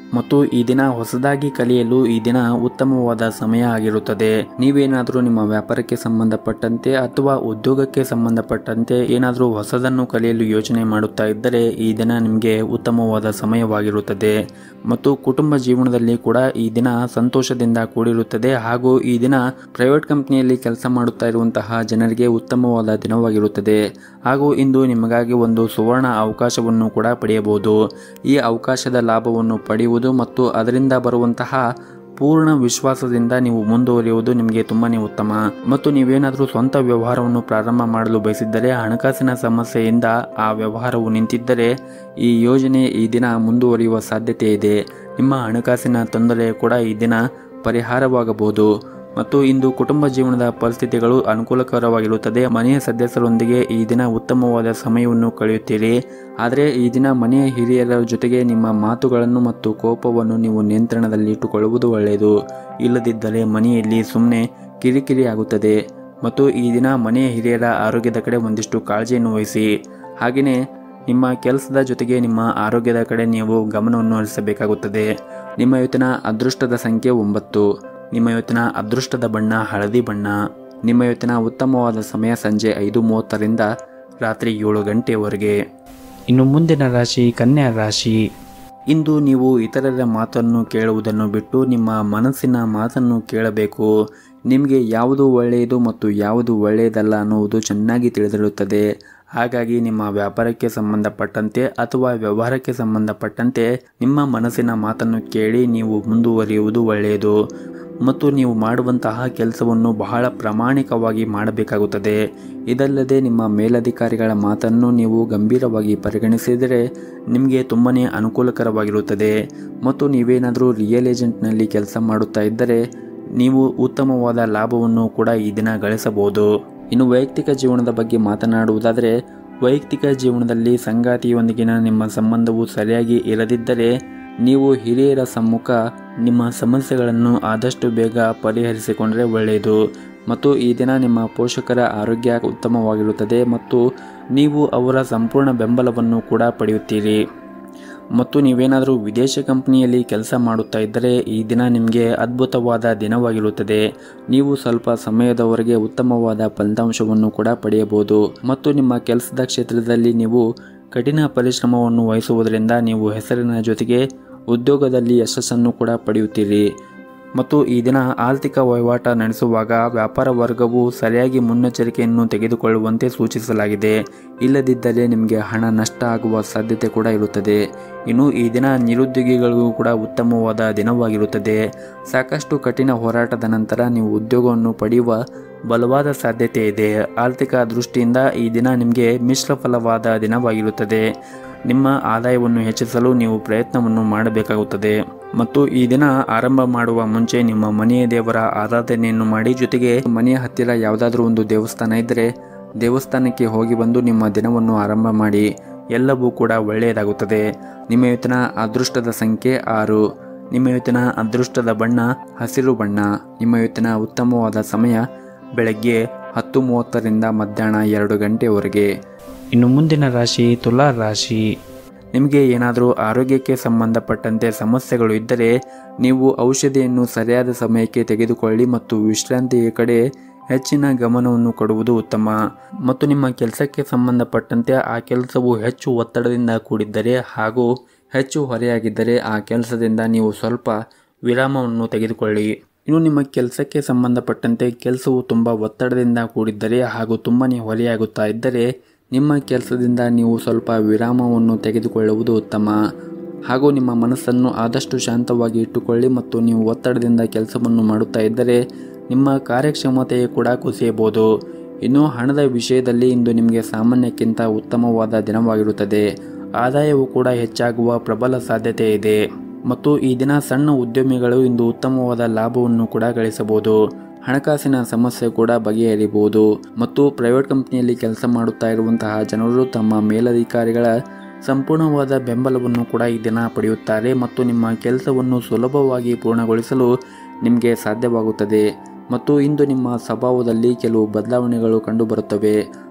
ಮತ್ತು ಈ ದಿನ ಹೊಸದಾಗಿ ಕಲಿಯಲು ಈ ದಿನ ಉತ್ತಮವಾದ ಸಮಯ ಆಗಿರುತ್ತದೆ ನೀವೇನಾದರೂ ನಿಮ್ಮ ವ್ಯಾಪಾರಕ್ಕೆ ಸಂಬಂಧಪಟ್ಟಂತೆ ಅಥವಾ ಉದ್ಯೋಗಕ್ಕೆ ಸಂಬಂಧಪಟ್ಟಂತೆ ಏನಾದರೂ ಹೊಸದನ್ನು ಕಲಿಯಲು ಯೋಚನೆ ಮಾಡುತ್ತಾ ಇದ್ದರೆ ಈ ದಿನ ನಿಮಗೆ ಉತ್ತಮವಾದ ಸಮಯವಾಗಿರುತ್ತದೆ ಮತ್ತು ಕುಟುಂಬ ಜೀವನದಲ್ಲಿ ಕೂಡ ಈ ದಿನ ಸಂತೋಷದಿಂದ ಕೂಡಿರುತ್ತದೆ ಹಾಗೂ ಈ ದಿನ ಪ್ರೈವೇಟ್ ಕಂಪ್ನಿಯಲ್ಲಿ ಕೆಲಸ ಮಾಡುತ್ತಾ ಇರುವಂತಹ ಜನರಿಗೆ ಉತ್ತಮವಾದ ದಿನವಾಗಿರುತ್ತದೆ ಹಾಗೂ ಇಂದು ನಿಮಗಾಗಿ ಒಂದು ಸುವರ್ಣ ಅವಕಾಶವನ್ನು ಕೂಡ ಪಡೆಯಬಹುದು ಈ ಅವಕಾಶದ ಲಾಭವನ್ನು ಪಡೆಯುವುದು ಮತ್ತು ಅದರಿಂದ ಬರುವಂತಹ ಪೂರ್ಣ ವಿಶ್ವಾಸದಿಂದ ನೀವು ಮುಂದುವರಿಯುವುದು ನಿಮಗೆ ತುಂಬಾನೇ ಉತ್ತಮ ಮತ್ತು ನೀವೇನಾದರೂ ಸ್ವಂತ ವ್ಯವಹಾರವನ್ನು ಪ್ರಾರಂಭ ಮಾಡಲು ಬಯಸಿದ್ದರೆ ಹಣಕಾಸಿನ ಸಮಸ್ಯೆಯಿಂದ ಆ ವ್ಯವಹಾರವು ನಿಂತಿದ್ದರೆ ಈ ಯೋಜನೆ ಈ ದಿನ ಮುಂದುವರಿಯುವ ಸಾಧ್ಯತೆ ಇದೆ ನಿಮ್ಮ ಹಣಕಾಸಿನ ತೊಂದರೆ ಕೂಡ ಈ ದಿನ ಪರಿಹಾರವಾಗಬಹುದು ಮತ್ತು ಇಂದು ಕುಟುಂಬ ಜೀವನದ ಪರಿಸ್ಥಿತಿಗಳು ಅನುಕೂಲಕರವಾಗಿರುತ್ತದೆ ಮನೆಯ ಸದಸ್ಯರೊಂದಿಗೆ ಈ ದಿನ ಉತ್ತಮವಾದ ಸಮಯವನ್ನು ಕಳೆಯುತ್ತೀರಿ ಆದರೆ ಈ ದಿನ ಮನೆಯ ಹಿರಿಯರ ಜೊತೆಗೆ ನಿಮ್ಮ ಮಾತುಗಳನ್ನು ಮತ್ತು ಕೋಪವನ್ನು ನೀವು ನಿಯಂತ್ರಣದಲ್ಲಿ ಇಟ್ಟುಕೊಳ್ಳುವುದು ಒಳ್ಳೆಯದು ಇಲ್ಲದಿದ್ದರೆ ಮನೆಯಲ್ಲಿ ಸುಮ್ಮನೆ ಕಿರಿಕಿರಿ ಆಗುತ್ತದೆ ಮತ್ತು ಈ ದಿನ ಮನೆಯ ಹಿರಿಯರ ಆರೋಗ್ಯದ ಕಡೆ ಒಂದಿಷ್ಟು ಕಾಳಜಿಯನ್ನು ವಹಿಸಿ ಹಾಗೆಯೇ ನಿಮ್ಮ ಕೆಲಸದ ಜೊತೆಗೆ ನಿಮ್ಮ ಆರೋಗ್ಯದ ಕಡೆ ನೀವು ಗಮನವನ್ನು ಹರಿಸಬೇಕಾಗುತ್ತದೆ ನಿಮ್ಮ ಇವತ್ತಿನ ಅದೃಷ್ಟದ ಸಂಖ್ಯೆ ಒಂಬತ್ತು ನಿಮ್ಮ ಇವತ್ತಿನ ಅದೃಷ್ಟದ ಬಣ್ಣ ಹಳದಿ ಬಣ್ಣ ನಿಮ್ಮ ಇವತ್ತಿನ ಉತ್ತಮವಾದ ಸಮಯ ಸಂಜೆ ಐದು ಮೂವತ್ತರಿಂದ ರಾತ್ರಿ ಏಳು ಗಂಟೆಯವರೆಗೆ ಇನ್ನು ಮುಂದಿನ ರಾಶಿ ಕನ್ಯಾ ರಾಶಿ ಇಂದು ನೀವು ಇತರರ ಮಾತನ್ನು ಕೇಳುವುದನ್ನು ಬಿಟ್ಟು ನಿಮ್ಮ ಮನಸ್ಸಿನ ಮಾತನ್ನು ಕೇಳಬೇಕು ನಿಮಗೆ ಯಾವುದು ಒಳ್ಳೆಯದು ಮತ್ತು ಯಾವುದು ಒಳ್ಳೆಯದಲ್ಲ ಅನ್ನುವುದು ಚೆನ್ನಾಗಿ ತಿಳಿದಿರುತ್ತದೆ ಹಾಗಾಗಿ ನಿಮ್ಮ ವ್ಯಾಪಾರಕ್ಕೆ ಸಂಬಂಧಪಟ್ಟಂತೆ ಅಥವಾ ವ್ಯವಹಾರಕ್ಕೆ ಸಂಬಂಧಪಟ್ಟಂತೆ ನಿಮ್ಮ ಮನಸ್ಸಿನ ಮಾತನ್ನು ಕೇಳಿ ನೀವು ಮುಂದುವರಿಯುವುದು ಒಳ್ಳೆಯದು ಮತ್ತು ನೀವು ಮಾಡುವಂತಹ ಕೆಲಸವನ್ನು ಬಹಳ ಪ್ರಾಮಾಣಿಕವಾಗಿ ಮಾಡಬೇಕಾಗುತ್ತದೆ ಇದಲ್ಲದೆ ನಿಮ್ಮ ಮೇಲಧಿಕಾರಿಗಳ ಮಾತನ್ನು ನೀವು ಗಂಭೀರವಾಗಿ ಪರಿಗಣಿಸಿದರೆ ನಿಮಗೆ ತುಂಬಾ ಅನುಕೂಲಕರವಾಗಿರುತ್ತದೆ ಮತ್ತು ನೀವೇನಾದರೂ ರಿಯಲ್ ಏಜೆಂಟ್ನಲ್ಲಿ ಕೆಲಸ ಮಾಡುತ್ತಾ ಇದ್ದರೆ ನೀವು ಉತ್ತಮವಾದ ಲಾಭವನ್ನು ಕೂಡ ಈ ದಿನ ಗಳಿಸಬಹುದು ಇನ್ನು ವೈಯಕ್ತಿಕ ಜೀವನದ ಬಗ್ಗೆ ಮಾತನಾಡುವುದಾದರೆ ವೈಯಕ್ತಿಕ ಜೀವನದಲ್ಲಿ ಸಂಗಾತಿಯೊಂದಿಗಿನ ನಿಮ್ಮ ಸಂಬಂಧವು ಸರಿಯಾಗಿ ಇರದಿದ್ದರೆ ನೀವು ಹಿರಿಯರ ಸಮ್ಮುಖ ನಿಮ್ಮ ಸಮಸ್ಯೆಗಳನ್ನು ಆದಷ್ಟು ಬೇಗ ಪರಿಹರಿಸಿಕೊಂಡರೆ ಒಳ್ಳೆಯದು ಮತ್ತು ಈ ದಿನ ನಿಮ್ಮ ಪೋಷಕರ ಆರೋಗ್ಯ ಉತ್ತಮವಾಗಿರುತ್ತದೆ ಮತ್ತು ನೀವು ಅವರ ಸಂಪೂರ್ಣ ಬೆಂಬಲವನ್ನು ಕೂಡ ಪಡೆಯುತ್ತೀರಿ ಮತ್ತು ನೀವೇನಾದರೂ ವಿದೇಶ ಕಂಪನಿಯಲ್ಲಿ ಕೆಲಸ ಮಾಡುತ್ತಾ ಇದ್ದರೆ ಈ ದಿನ ನಿಮಗೆ ಅದ್ಭುತವಾದ ದಿನವಾಗಿರುತ್ತದೆ ನೀವು ಸ್ವಲ್ಪ ಸಮಯದವರೆಗೆ ಉತ್ತಮವಾದ ಫಲಿತಾಂಶವನ್ನು ಕೂಡ ಪಡೆಯಬಹುದು ಮತ್ತು ನಿಮ್ಮ ಕೆಲಸದ ಕ್ಷೇತ್ರದಲ್ಲಿ ನೀವು ಕಠಿಣ ಪರಿಶ್ರಮವನ್ನು ವಹಿಸುವುದರಿಂದ ನೀವು ಹೆಸರಿನ ಜೊತೆಗೆ ಉದ್ಯೋಗದಲ್ಲಿ ಯಶಸ್ಸನ್ನು ಕೂಡ ಪಡೆಯುತ್ತೀರಿ ಮತ್ತು ಈ ದಿನ ಆರ್ಥಿಕ ವಹಿವಾಟ ನಡೆಸುವಾಗ ವ್ಯಾಪಾರ ವರ್ಗವು ಸರಿಯಾಗಿ ಮುನ್ನೆಚ್ಚರಿಕೆಯನ್ನು ತೆಗೆದುಕೊಳ್ಳುವಂತೆ ಸೂಚಿಸಲಾಗಿದೆ ಇಲ್ಲದಿದ್ದರೆ ನಿಮಗೆ ಹಣ ನಷ್ಟ ಆಗುವ ಸಾಧ್ಯತೆ ಕೂಡ ಇರುತ್ತದೆ ಇನ್ನು ಈ ದಿನ ನಿರುದ್ಯೋಗಿಗಳಿಗೂ ಕೂಡ ಉತ್ತಮವಾದ ದಿನವಾಗಿರುತ್ತದೆ ಸಾಕಷ್ಟು ಕಠಿಣ ಹೋರಾಟದ ನಂತರ ನೀವು ಉದ್ಯೋಗವನ್ನು ಪಡೆಯುವ ಬಲವಾದ ಸಾಧ್ಯತೆ ಇದೆ ಆರ್ಥಿಕ ದೃಷ್ಟಿಯಿಂದ ಈ ದಿನ ನಿಮಗೆ ಮಿಶ್ರ ಫಲವಾದ ದಿನವಾಗಿರುತ್ತದೆ ನಿಮ್ಮ ಆದಾಯವನ್ನು ಹೆಚ್ಚಿಸಲು ನೀವು ಪ್ರಯತ್ನವನ್ನು ಮಾಡಬೇಕಾಗುತ್ತದೆ ಮತ್ತು ಈ ದಿನ ಆರಂಭ ಮಾಡುವ ಮುಂಚೆ ನಿಮ್ಮ ಮನೆಯ ದೇವರ ಆರಾಧನೆಯನ್ನು ಮಾಡಿ ಜೊತೆಗೆ ಮನೆಯ ಹತ್ತಿರ ಯಾವುದಾದ್ರೂ ಒಂದು ದೇವಸ್ಥಾನ ಇದ್ದರೆ ದೇವಸ್ಥಾನಕ್ಕೆ ಹೋಗಿ ಬಂದು ನಿಮ್ಮ ದಿನವನ್ನು ಆರಂಭ ಮಾಡಿ ಎಲ್ಲವೂ ಕೂಡ ಒಳ್ಳೆಯದಾಗುತ್ತದೆ ನಿಮ್ಮ ಇವತ್ತಿನ ಅದೃಷ್ಟದ ಸಂಖ್ಯೆ ಆರು ನಿಮ್ಮ ಇವತ್ತಿನ ಅದೃಷ್ಟದ ಬಣ್ಣ ಹಸಿರು ಬಣ್ಣ ನಿಮ್ಮ ಇವತ್ತಿನ ಉತ್ತಮವಾದ ಸಮಯ ಬೆಳಗ್ಗೆ ಹತ್ತು ಮೂವತ್ತರಿಂದ ಮಧ್ಯಾಹ್ನ ಎರಡು ಗಂಟೆವರೆಗೆ ಇನ್ನು ಮುಂದಿನ ರಾಶಿ ತುಲಾ ರಾಶಿ ನಿಮಗೆ ಏನಾದರೂ ಆರೋಗ್ಯಕ್ಕೆ ಸಂಬಂಧಪಟ್ಟಂತೆ ಸಮಸ್ಯೆಗಳು ಇದ್ದರೆ ನೀವು ಔಷಧಿಯನ್ನು ಸರಿಯಾದ ಸಮಯಕ್ಕೆ ತೆಗೆದುಕೊಳ್ಳಿ ಮತ್ತು ವಿಶ್ರಾಂತಿಯ ಕಡೆ ಹೆಚ್ಚಿನ ಗಮನವನ್ನು ಕೊಡುವುದು ಉತ್ತಮ ಮತ್ತು ನಿಮ್ಮ ಕೆಲಸಕ್ಕೆ ಸಂಬಂಧಪಟ್ಟಂತೆ ಆ ಕೆಲಸವು ಹೆಚ್ಚು ಒತ್ತಡದಿಂದ ಕೂಡಿದ್ದರೆ ಹಾಗೂ ಹೆಚ್ಚು ಹೊರೆಯಾಗಿದ್ದರೆ ಆ ಕೆಲಸದಿಂದ ನೀವು ಸ್ವಲ್ಪ ವಿರಾಮವನ್ನು ತೆಗೆದುಕೊಳ್ಳಿ ಇನ್ನು ನಿಮ್ಮ ಕೆಲಸಕ್ಕೆ ಸಂಬಂಧಪಟ್ಟಂತೆ ಕೆಲಸವು ತುಂಬ ಒತ್ತಡದಿಂದ ಕೂಡಿದ್ದರೆ ಹಾಗೂ ತುಂಬಾ ಹೊರೆಯಾಗುತ್ತಾ ಇದ್ದರೆ ನಿಮ್ಮ ಕೆಲಸದಿಂದ ನೀವು ಸ್ವಲ್ಪ ವಿರಾಮವನ್ನು ತೆಗೆದುಕೊಳ್ಳುವುದು ಉತ್ತಮ ಹಾಗೂ ನಿಮ್ಮ ಮನಸ್ಸನ್ನು ಆದಷ್ಟು ಶಾಂತವಾಗಿ ಇಟ್ಟುಕೊಳ್ಳಿ ಮತ್ತು ನೀವು ಒತ್ತಡದಿಂದ ಕೆಲಸವನ್ನು ಮಾಡುತ್ತಾ ಇದ್ದರೆ ನಿಮ್ಮ ಕಾರ್ಯಕ್ಷಮತೆ ಕೂಡ ಕುಸಿಯಬಹುದು ಇನ್ನು ಹಣದ ವಿಷಯದಲ್ಲಿ ಇಂದು ನಿಮಗೆ ಸಾಮಾನ್ಯಕ್ಕಿಂತ ಉತ್ತಮವಾದ ದಿನವಾಗಿರುತ್ತದೆ ಆದಾಯವು ಕೂಡ ಹೆಚ್ಚಾಗುವ ಪ್ರಬಲ ಸಾಧ್ಯತೆ ಇದೆ ಮತ್ತು ಈ ದಿನ ಸಣ್ಣ ಉದ್ಯಮಿಗಳು ಇಂದು ಉತ್ತಮವಾದ ಲಾಭವನ್ನು ಕೂಡ ಗಳಿಸಬಹುದು ಹಣಕಾಸಿನ ಸಮಸ್ಯೆ ಕೂಡ ಬಗೆಹರಿಬಹುದು ಮತ್ತು ಪ್ರೈವೇಟ್ ಕಂಪನಿಯಲ್ಲಿ ಕೆಲಸ ಮಾಡುತ್ತಾ ಇರುವಂತಹ ಜನರು ತಮ್ಮ ಮೇಲಧಿಕಾರಿಗಳ ಸಂಪೂರ್ಣವಾದ ಬೆಂಬಲವನ್ನು ಕೂಡ ಈ ದಿನ ಪಡೆಯುತ್ತಾರೆ ಮತ್ತು ನಿಮ್ಮ ಕೆಲಸವನ್ನು ಸುಲಭವಾಗಿ ಪೂರ್ಣಗೊಳಿಸಲು ನಿಮಗೆ ಸಾಧ್ಯವಾಗುತ್ತದೆ ಮತ್ತು ಇಂದು ನಿಮ್ಮ ಸ್ವಭಾವದಲ್ಲಿ ಕೆಲವು ಬದಲಾವಣೆಗಳು ಕಂಡುಬರುತ್ತವೆ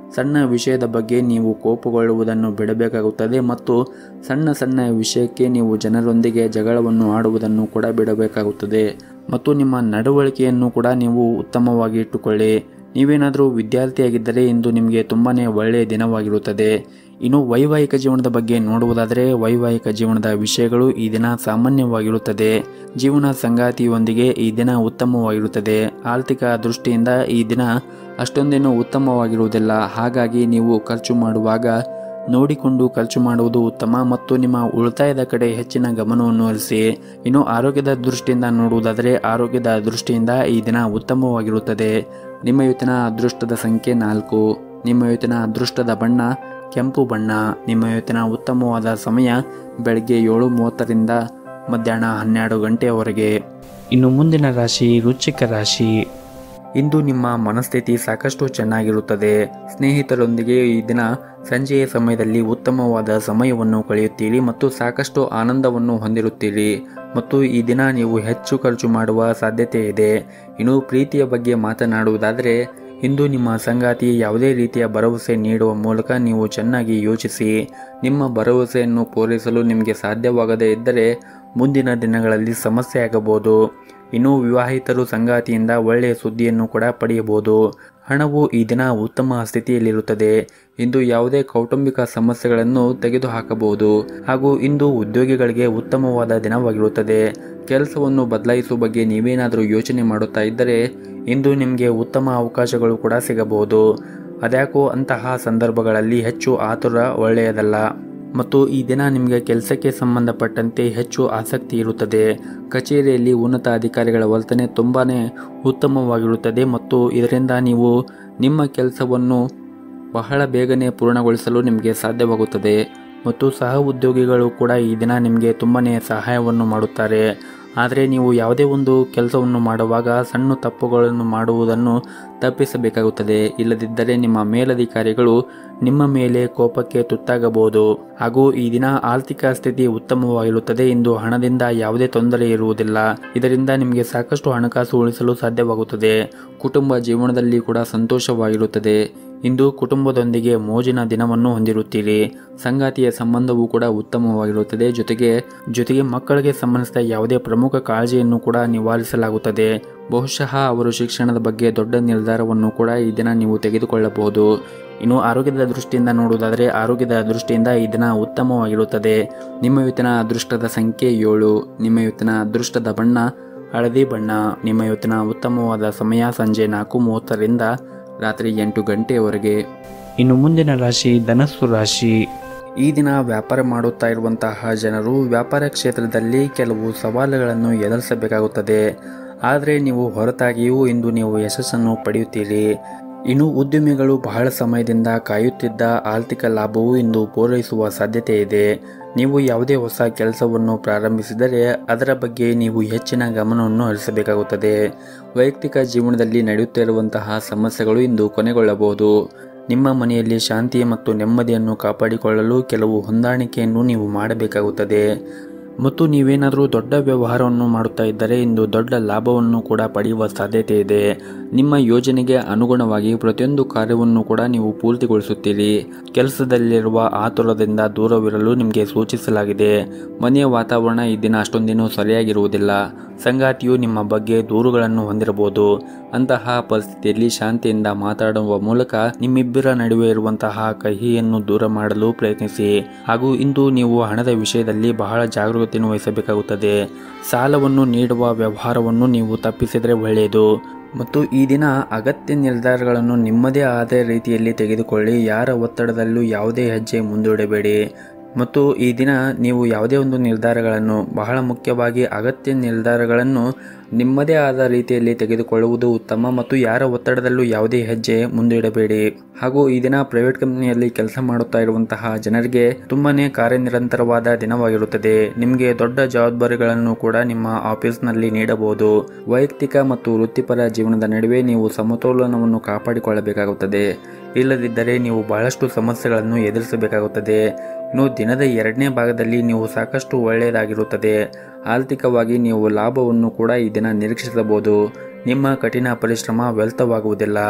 ಸಣ್ಣ ವಿಷಯದ ಬಗ್ಗೆ ನೀವು ಕೋಪಗೊಳ್ಳುವುದನ್ನು ಬಿಡಬೇಕಾಗುತ್ತದೆ ಮತ್ತು ಸಣ್ಣ ಸಣ್ಣ ವಿಷಯಕ್ಕೆ ನೀವು ಜನರೊಂದಿಗೆ ಜಗಳವನ್ನು ಆಡುವುದನ್ನು ಕೂಡ ಬಿಡಬೇಕಾಗುತ್ತದೆ ಮತ್ತು ನಿಮ್ಮ ನಡವಳಿಕೆಯನ್ನು ಕೂಡ ನೀವು ಉತ್ತಮವಾಗಿ ಇಟ್ಟುಕೊಳ್ಳಿ ನೀವೇನಾದರೂ ವಿದ್ಯಾರ್ಥಿಯಾಗಿದ್ದರೆ ಇಂದು ನಿಮಗೆ ತುಂಬಾ ಒಳ್ಳೆಯ ದಿನವಾಗಿರುತ್ತದೆ ಇನ್ನು ವೈವಾಹಿಕ ಜೀವನದ ಬಗ್ಗೆ ನೋಡುವುದಾದರೆ ವೈವಾಹಿಕ ಜೀವನದ ವಿಷಯಗಳು ಈ ದಿನ ಸಾಮಾನ್ಯವಾಗಿರುತ್ತದೆ ಜೀವನ ಸಂಗಾತಿಯೊಂದಿಗೆ ಈ ದಿನ ಉತ್ತಮವಾಗಿರುತ್ತದೆ ಆರ್ಥಿಕ ದೃಷ್ಟಿಯಿಂದ ಈ ದಿನ ಅಷ್ಟೊಂದೇನು ಉತ್ತಮವಾಗಿರುವುದಿಲ್ಲ ಹಾಗಾಗಿ ನೀವು ಖರ್ಚು ಮಾಡುವಾಗ ನೋಡಿಕೊಂಡು ಖರ್ಚು ಮಾಡುವುದು ಉತ್ತಮ ಮತ್ತು ನಿಮ್ಮ ಉಳಿತಾಯದ ಕಡೆ ಹೆಚ್ಚಿನ ಗಮನವನ್ನು ಹರಿಸಿ ಇನ್ನು ಆರೋಗ್ಯದ ದೃಷ್ಟಿಯಿಂದ ನೋಡುವುದಾದರೆ ಆರೋಗ್ಯದ ದೃಷ್ಟಿಯಿಂದ ಈ ದಿನ ಉತ್ತಮವಾಗಿರುತ್ತದೆ ನಿಮ್ಮ ಇವತ್ತಿನ ಅದೃಷ್ಟದ ಸಂಖ್ಯೆ ನಾಲ್ಕು ನಿಮ್ಮ ಇವತ್ತಿನ ಅದೃಷ್ಟದ ಬಣ್ಣ ಕೆಂಪು ಬಣ್ಣ ನಿಮ್ಮ ಇವತ್ತಿನ ಉತ್ತಮವಾದ ಸಮಯ ಬೆಳಗ್ಗೆ ಏಳು ಮೂವತ್ತರಿಂದ ಮಧ್ಯಾಹ್ನ ಹನ್ನೆರಡು ಗಂಟೆಯವರೆಗೆ ಇನ್ನು ಮುಂದಿನ ರಾಶಿ ವೃಶ್ಚಿಕ ರಾಶಿ ಇಂದು ನಿಮ್ಮ ಮನಸ್ಥಿತಿ ಸಾಕಷ್ಟು ಚೆನ್ನಾಗಿರುತ್ತದೆ ಸ್ನೇಹಿತರೊಂದಿಗೆ ಈ ದಿನ ಸಂಜೆಯ ಸಮಯದಲ್ಲಿ ಉತ್ತಮವಾದ ಸಮಯವನ್ನು ಕಳೆಯುತ್ತೀರಿ ಮತ್ತು ಸಾಕಷ್ಟು ಆನಂದವನ್ನು ಹೊಂದಿರುತ್ತೀರಿ ಮತ್ತು ಈ ದಿನ ನೀವು ಹೆಚ್ಚು ಖರ್ಚು ಮಾಡುವ ಸಾಧ್ಯತೆ ಇದೆ ಇನ್ನು ಪ್ರೀತಿಯ ಬಗ್ಗೆ ಮಾತನಾಡುವುದಾದರೆ ಇಂದು ನಿಮ್ಮ ಸಂಗಾತಿ ಯಾವುದೇ ರೀತಿಯ ಭರವಸೆ ನೀಡುವ ಮೂಲಕ ನೀವು ಚೆನ್ನಾಗಿ ಯೋಚಿಸಿ ನಿಮ್ಮ ಭರವಸೆಯನ್ನು ಪೂರೈಸಲು ನಿಮಗೆ ಸಾಧ್ಯವಾಗದೇ ಇದ್ದರೆ ಮುಂದಿನ ದಿನಗಳಲ್ಲಿ ಸಮಸ್ಯೆ ಆಗಬಹುದು ಇನ್ನು ವಿವಾಹಿತರು ಸಂಗಾತಿಯಿಂದ ಒಳ್ಳೆಯ ಸುದ್ದಿಯನ್ನು ಕೂಡ ಪಡೆಯಬಹುದು ಹಣವು ಈ ದಿನ ಉತ್ತಮ ಸ್ಥಿತಿಯಲ್ಲಿರುತ್ತದೆ ಇಂದು ಯಾವುದೇ ಕೌಟುಂಬಿಕ ಸಮಸ್ಯೆಗಳನ್ನು ತೆಗೆದುಹಾಕಬಹುದು ಹಾಗೂ ಇಂದು ಉದ್ಯೋಗಿಗಳಿಗೆ ಉತ್ತಮವಾದ ದಿನವಾಗಿರುತ್ತದೆ ಕೆಲಸವನ್ನು ಬದಲಾಯಿಸುವ ಬಗ್ಗೆ ನೀವೇನಾದರೂ ಯೋಚನೆ ಮಾಡುತ್ತಾ ಇದ್ದರೆ ಇಂದು ನಿಮಗೆ ಉತ್ತಮ ಅವಕಾಶಗಳು ಕೂಡ ಸಿಗಬಹುದು ಅದ್ಯಾಕೋ ಅಂತಹ ಸಂದರ್ಭಗಳಲ್ಲಿ ಹೆಚ್ಚು ಆತುರ ಒಳ್ಳೆಯದಲ್ಲ ಮತ್ತು ಈ ದಿನ ನಿಮಗೆ ಕೆಲಸಕ್ಕೆ ಸಂಬಂಧಪಟ್ಟಂತೆ ಹೆಚ್ಚು ಆಸಕ್ತಿ ಇರುತ್ತದೆ ಕಚೇರಿಯಲ್ಲಿ ಉನ್ನತ ಅಧಿಕಾರಿಗಳ ವರ್ತನೆ ತುಂಬಾ ಉತ್ತಮವಾಗಿರುತ್ತದೆ ಮತ್ತು ಇದರಿಂದ ನೀವು ನಿಮ್ಮ ಕೆಲಸವನ್ನು ಬಹಳ ಬೇಗನೆ ಪೂರ್ಣಗೊಳಿಸಲು ನಿಮಗೆ ಸಾಧ್ಯವಾಗುತ್ತದೆ ಮತ್ತು ಸಹ ಉದ್ಯೋಗಿಗಳು ಕೂಡ ಈ ದಿನ ನಿಮಗೆ ತುಂಬಾ ಸಹಾಯವನ್ನು ಮಾಡುತ್ತಾರೆ ಆದರೆ ನೀವು ಯಾವುದೇ ಒಂದು ಕೆಲಸವನ್ನು ಮಾಡುವಾಗ ಸಣ್ಣ ತಪ್ಪುಗಳನ್ನು ಮಾಡುವುದನ್ನು ತಪ್ಪಿಸಬೇಕಾಗುತ್ತದೆ ಇಲ್ಲದಿದ್ದರೆ ನಿಮ್ಮ ಮೇಲಧಿಕಾರಿಗಳು ನಿಮ್ಮ ಮೇಲೆ ಕೋಪಕ್ಕೆ ತುತ್ತಾಗಬಹುದು ಹಾಗೂ ಈ ದಿನ ಆರ್ಥಿಕ ಸ್ಥಿತಿ ಉತ್ತಮವಾಗಿರುತ್ತದೆ ಇಂದು ಹಣದಿಂದ ಯಾವುದೇ ತೊಂದರೆ ಇರುವುದಿಲ್ಲ ಇದರಿಂದ ನಿಮಗೆ ಸಾಕಷ್ಟು ಹಣಕಾಸು ಉಳಿಸಲು ಸಾಧ್ಯವಾಗುತ್ತದೆ ಕುಟುಂಬ ಜೀವನದಲ್ಲಿ ಕೂಡ ಸಂತೋಷವಾಗಿರುತ್ತದೆ ಇಂದು ಕುಟುಂಬದೊಂದಿಗೆ ಮೋಜಿನ ದಿನವನ್ನು ಹೊಂದಿರುತ್ತೀರಿ ಸಂಗಾತಿಯ ಸಂಬಂಧವೂ ಕೂಡ ಉತ್ತಮವಾಗಿರುತ್ತದೆ ಜೊತೆಗೆ ಜೊತೆಗೆ ಮಕ್ಕಳಿಗೆ ಸಂಬಂಧಿಸಿದ ಯಾವುದೇ ಪ್ರಮುಖ ಕಾಳಜಿಯನ್ನು ಕೂಡ ನಿವಾರಿಸಲಾಗುತ್ತದೆ ಬಹುಶಃ ಅವರು ಶಿಕ್ಷಣದ ಬಗ್ಗೆ ದೊಡ್ಡ ನಿರ್ಧಾರವನ್ನು ಕೂಡ ಈ ದಿನ ನೀವು ತೆಗೆದುಕೊಳ್ಳಬಹುದು ಇನ್ನು ಆರೋಗ್ಯದ ದೃಷ್ಟಿಯಿಂದ ನೋಡುವುದಾದರೆ ಆರೋಗ್ಯದ ದೃಷ್ಟಿಯಿಂದ ಈ ದಿನ ಉತ್ತಮವಾಗಿರುತ್ತದೆ ನಿಮ್ಮ ಇವತ್ತಿನ ಅದೃಷ್ಟದ ಸಂಖ್ಯೆ ಏಳು ನಿಮ್ಮ ಇವತ್ತಿನ ಅದೃಷ್ಟದ ಬಣ್ಣ ಹಳದಿ ಬಣ್ಣ ನಿಮ್ಮ ಇವತ್ತಿನ ಉತ್ತಮವಾದ ಸಮಯ ಸಂಜೆ ನಾಲ್ಕು ಮೂವತ್ತರಿಂದ ರಾತ್ರಿ ಎಂಟು ಗಂಟೆಯವರೆಗೆ ಇನ್ನು ಮುಂದಿನ ರಾಶಿ ಧನಸ್ಸು ರಾಶಿ ಈ ದಿನ ವ್ಯಾಪಾರ ಮಾಡುತ್ತಾ ಇರುವಂತಹ ಜನರು ವ್ಯಾಪಾರ ಕ್ಷೇತ್ರದಲ್ಲಿ ಕೆಲವು ಸವಾಲುಗಳನ್ನು ಎದುರಿಸಬೇಕಾಗುತ್ತದೆ ಆದರೆ ನೀವು ಹೊರತಾಗಿಯೂ ಇಂದು ನೀವು ಯಶಸ್ಸನ್ನು ಪಡೆಯುತ್ತೀರಿ ಇನ್ನು ಉದ್ಯಮಿಗಳು ಬಹಳ ಸಮಯದಿಂದ ಕಾಯುತ್ತಿದ್ದ ಆರ್ಥಿಕ ಲಾಭವು ಇಂದು ಪೂರೈಸುವ ಸಾಧ್ಯತೆ ಇದೆ ನೀವು ಯಾವುದೇ ಹೊಸ ಕೆಲಸವನ್ನು ಪ್ರಾರಂಭಿಸಿದರೆ ಅದರ ಬಗ್ಗೆ ನೀವು ಹೆಚ್ಚಿನ ಗಮನವನ್ನು ಹರಿಸಬೇಕಾಗುತ್ತದೆ ವೈಯಕ್ತಿಕ ಜೀವನದಲ್ಲಿ ನಡೆಯುತ್ತಿರುವಂತಹ ಸಮಸ್ಯೆಗಳು ಇಂದು ಕೊನೆಗೊಳ್ಳಬಹುದು ನಿಮ್ಮ ಮನೆಯಲ್ಲಿ ಶಾಂತಿ ಮತ್ತು ನೆಮ್ಮದಿಯನ್ನು ಕಾಪಾಡಿಕೊಳ್ಳಲು ಕೆಲವು ಹೊಂದಾಣಿಕೆಯನ್ನು ನೀವು ಮಾಡಬೇಕಾಗುತ್ತದೆ ಮತ್ತು ನೀವೇನಾದರೂ ದೊಡ್ಡ ವ್ಯವಹಾರವನ್ನು ಮಾಡುತ್ತಾ ಇದ್ದರೆ ಇಂದು ದೊಡ್ಡ ಲಾಭವನ್ನು ಕೂಡ ಪಡೆಯುವ ಸಾಧ್ಯತೆ ಇದೆ ನಿಮ್ಮ ಯೋಜನೆಗೆ ಅನುಗುಣವಾಗಿ ಪ್ರತಿಯೊಂದು ಕಾರ್ಯವನ್ನು ಕೂಡ ನೀವು ಪೂರ್ತಿಗೊಳಿಸುತ್ತೀರಿ ಕೆಲಸದಲ್ಲಿರುವ ಆತುರದಿಂದ ದೂರವಿರಲು ನಿಮಗೆ ಸೂಚಿಸಲಾಗಿದೆ ಮನೆಯ ವಾತಾವರಣ ಈ ದಿನ ಅಷ್ಟೊಂದೇನು ಸರಿಯಾಗಿರುವುದಿಲ್ಲ ಸಂಗಾತಿಯು ನಿಮ್ಮ ಬಗ್ಗೆ ದೂರುಗಳನ್ನು ಹೊಂದಿರಬಹುದು ಅಂತಹ ಪರಿಸ್ಥಿತಿಯಲ್ಲಿ ಶಾಂತಿಯಿಂದ ಮಾತಾಡುವ ಮೂಲಕ ನಿಮ್ಮಿಬ್ಬರ ನಡುವೆ ಇರುವಂತಹ ಕಹಿಯನ್ನು ದೂರ ಮಾಡಲು ಪ್ರಯತ್ನಿಸಿ ಹಾಗೂ ಇಂದು ನೀವು ಹಣದ ವಿಷಯದಲ್ಲಿ ಬಹಳ ಜಾಗರೂಕತೆಯನ್ನು ವಹಿಸಬೇಕಾಗುತ್ತದೆ ಸಾಲವನ್ನು ನೀಡುವ ವ್ಯವಹಾರವನ್ನು ನೀವು ತಪ್ಪಿಸಿದರೆ ಒಳ್ಳೆಯದು ಮತ್ತು ಈ ದಿನ ಅಗತ್ಯ ನಿರ್ಧಾರಗಳನ್ನು ನಿಮ್ಮದೇ ಆದ ರೀತಿಯಲ್ಲಿ ತೆಗೆದುಕೊಳ್ಳಿ ಯಾರ ಒತ್ತಡದಲ್ಲೂ ಯಾವುದೇ ಹೆಜ್ಜೆ ಮುಂದೂಡಬೇಡಿ ಮತ್ತು ಈ ದಿನ ನೀವು ಯಾವುದೇ ಒಂದು ನಿರ್ಧಾರಗಳನ್ನು ಬಹಳ ಮುಖ್ಯವಾಗಿ ಅಗತ್ಯ ನಿರ್ಧಾರಗಳನ್ನು ನಿಮ್ಮದೇ ಆದ ರೀತಿಯಲ್ಲಿ ತೆಗೆದುಕೊಳ್ಳುವುದು ಉತ್ತಮ ಮತ್ತು ಯಾರ ಒತ್ತಡದಲ್ಲೂ ಯಾವುದೇ ಹೆಜ್ಜೆ ಮುಂದಿಡಬೇಡಿ ಹಾಗೂ ಈ ದಿನ ಪ್ರೈವೇಟ್ ಕಂಪನಿಯಲ್ಲಿ ಕೆಲಸ ಮಾಡುತ್ತಾ ಇರುವಂತಹ ಜನರಿಗೆ ತುಂಬಾನೇ ಕಾರ್ಯನಿರಂತರವಾದ ದಿನವಾಗಿರುತ್ತದೆ ನಿಮಗೆ ದೊಡ್ಡ ಜವಾಬ್ದಾರಿಗಳನ್ನು ಕೂಡ ನಿಮ್ಮ ಆಫೀಸ್ನಲ್ಲಿ ನೀಡಬಹುದು ವೈಯಕ್ತಿಕ ಮತ್ತು ವೃತ್ತಿಪರ ಜೀವನದ ನಡುವೆ ನೀವು ಸಮತೋಲನವನ್ನು ಕಾಪಾಡಿಕೊಳ್ಳಬೇಕಾಗುತ್ತದೆ ಇಲ್ಲದಿದ್ದರೆ ನೀವು ಬಹಳಷ್ಟು ಸಮಸ್ಯೆಗಳನ್ನು ಎದುರಿಸಬೇಕಾಗುತ್ತದೆ ಇನ್ನು ದಿನದ ಎರಡನೇ ಭಾಗದಲ್ಲಿ ನೀವು ಸಾಕಷ್ಟು ಒಳ್ಳೆಯದಾಗಿರುತ್ತದೆ ಆರ್ಥಿಕವಾಗಿ ನೀವು ಲಾಭವನ್ನು ಕೂಡ ಈ ದಿನ ನಿರೀಕ್ಷಿಸಬಹುದು ನಿಮ್ಮ ಕಠಿಣ ಪರಿಶ್ರಮ ವ್ಯರ್ಥವಾಗುವುದಿಲ್ಲ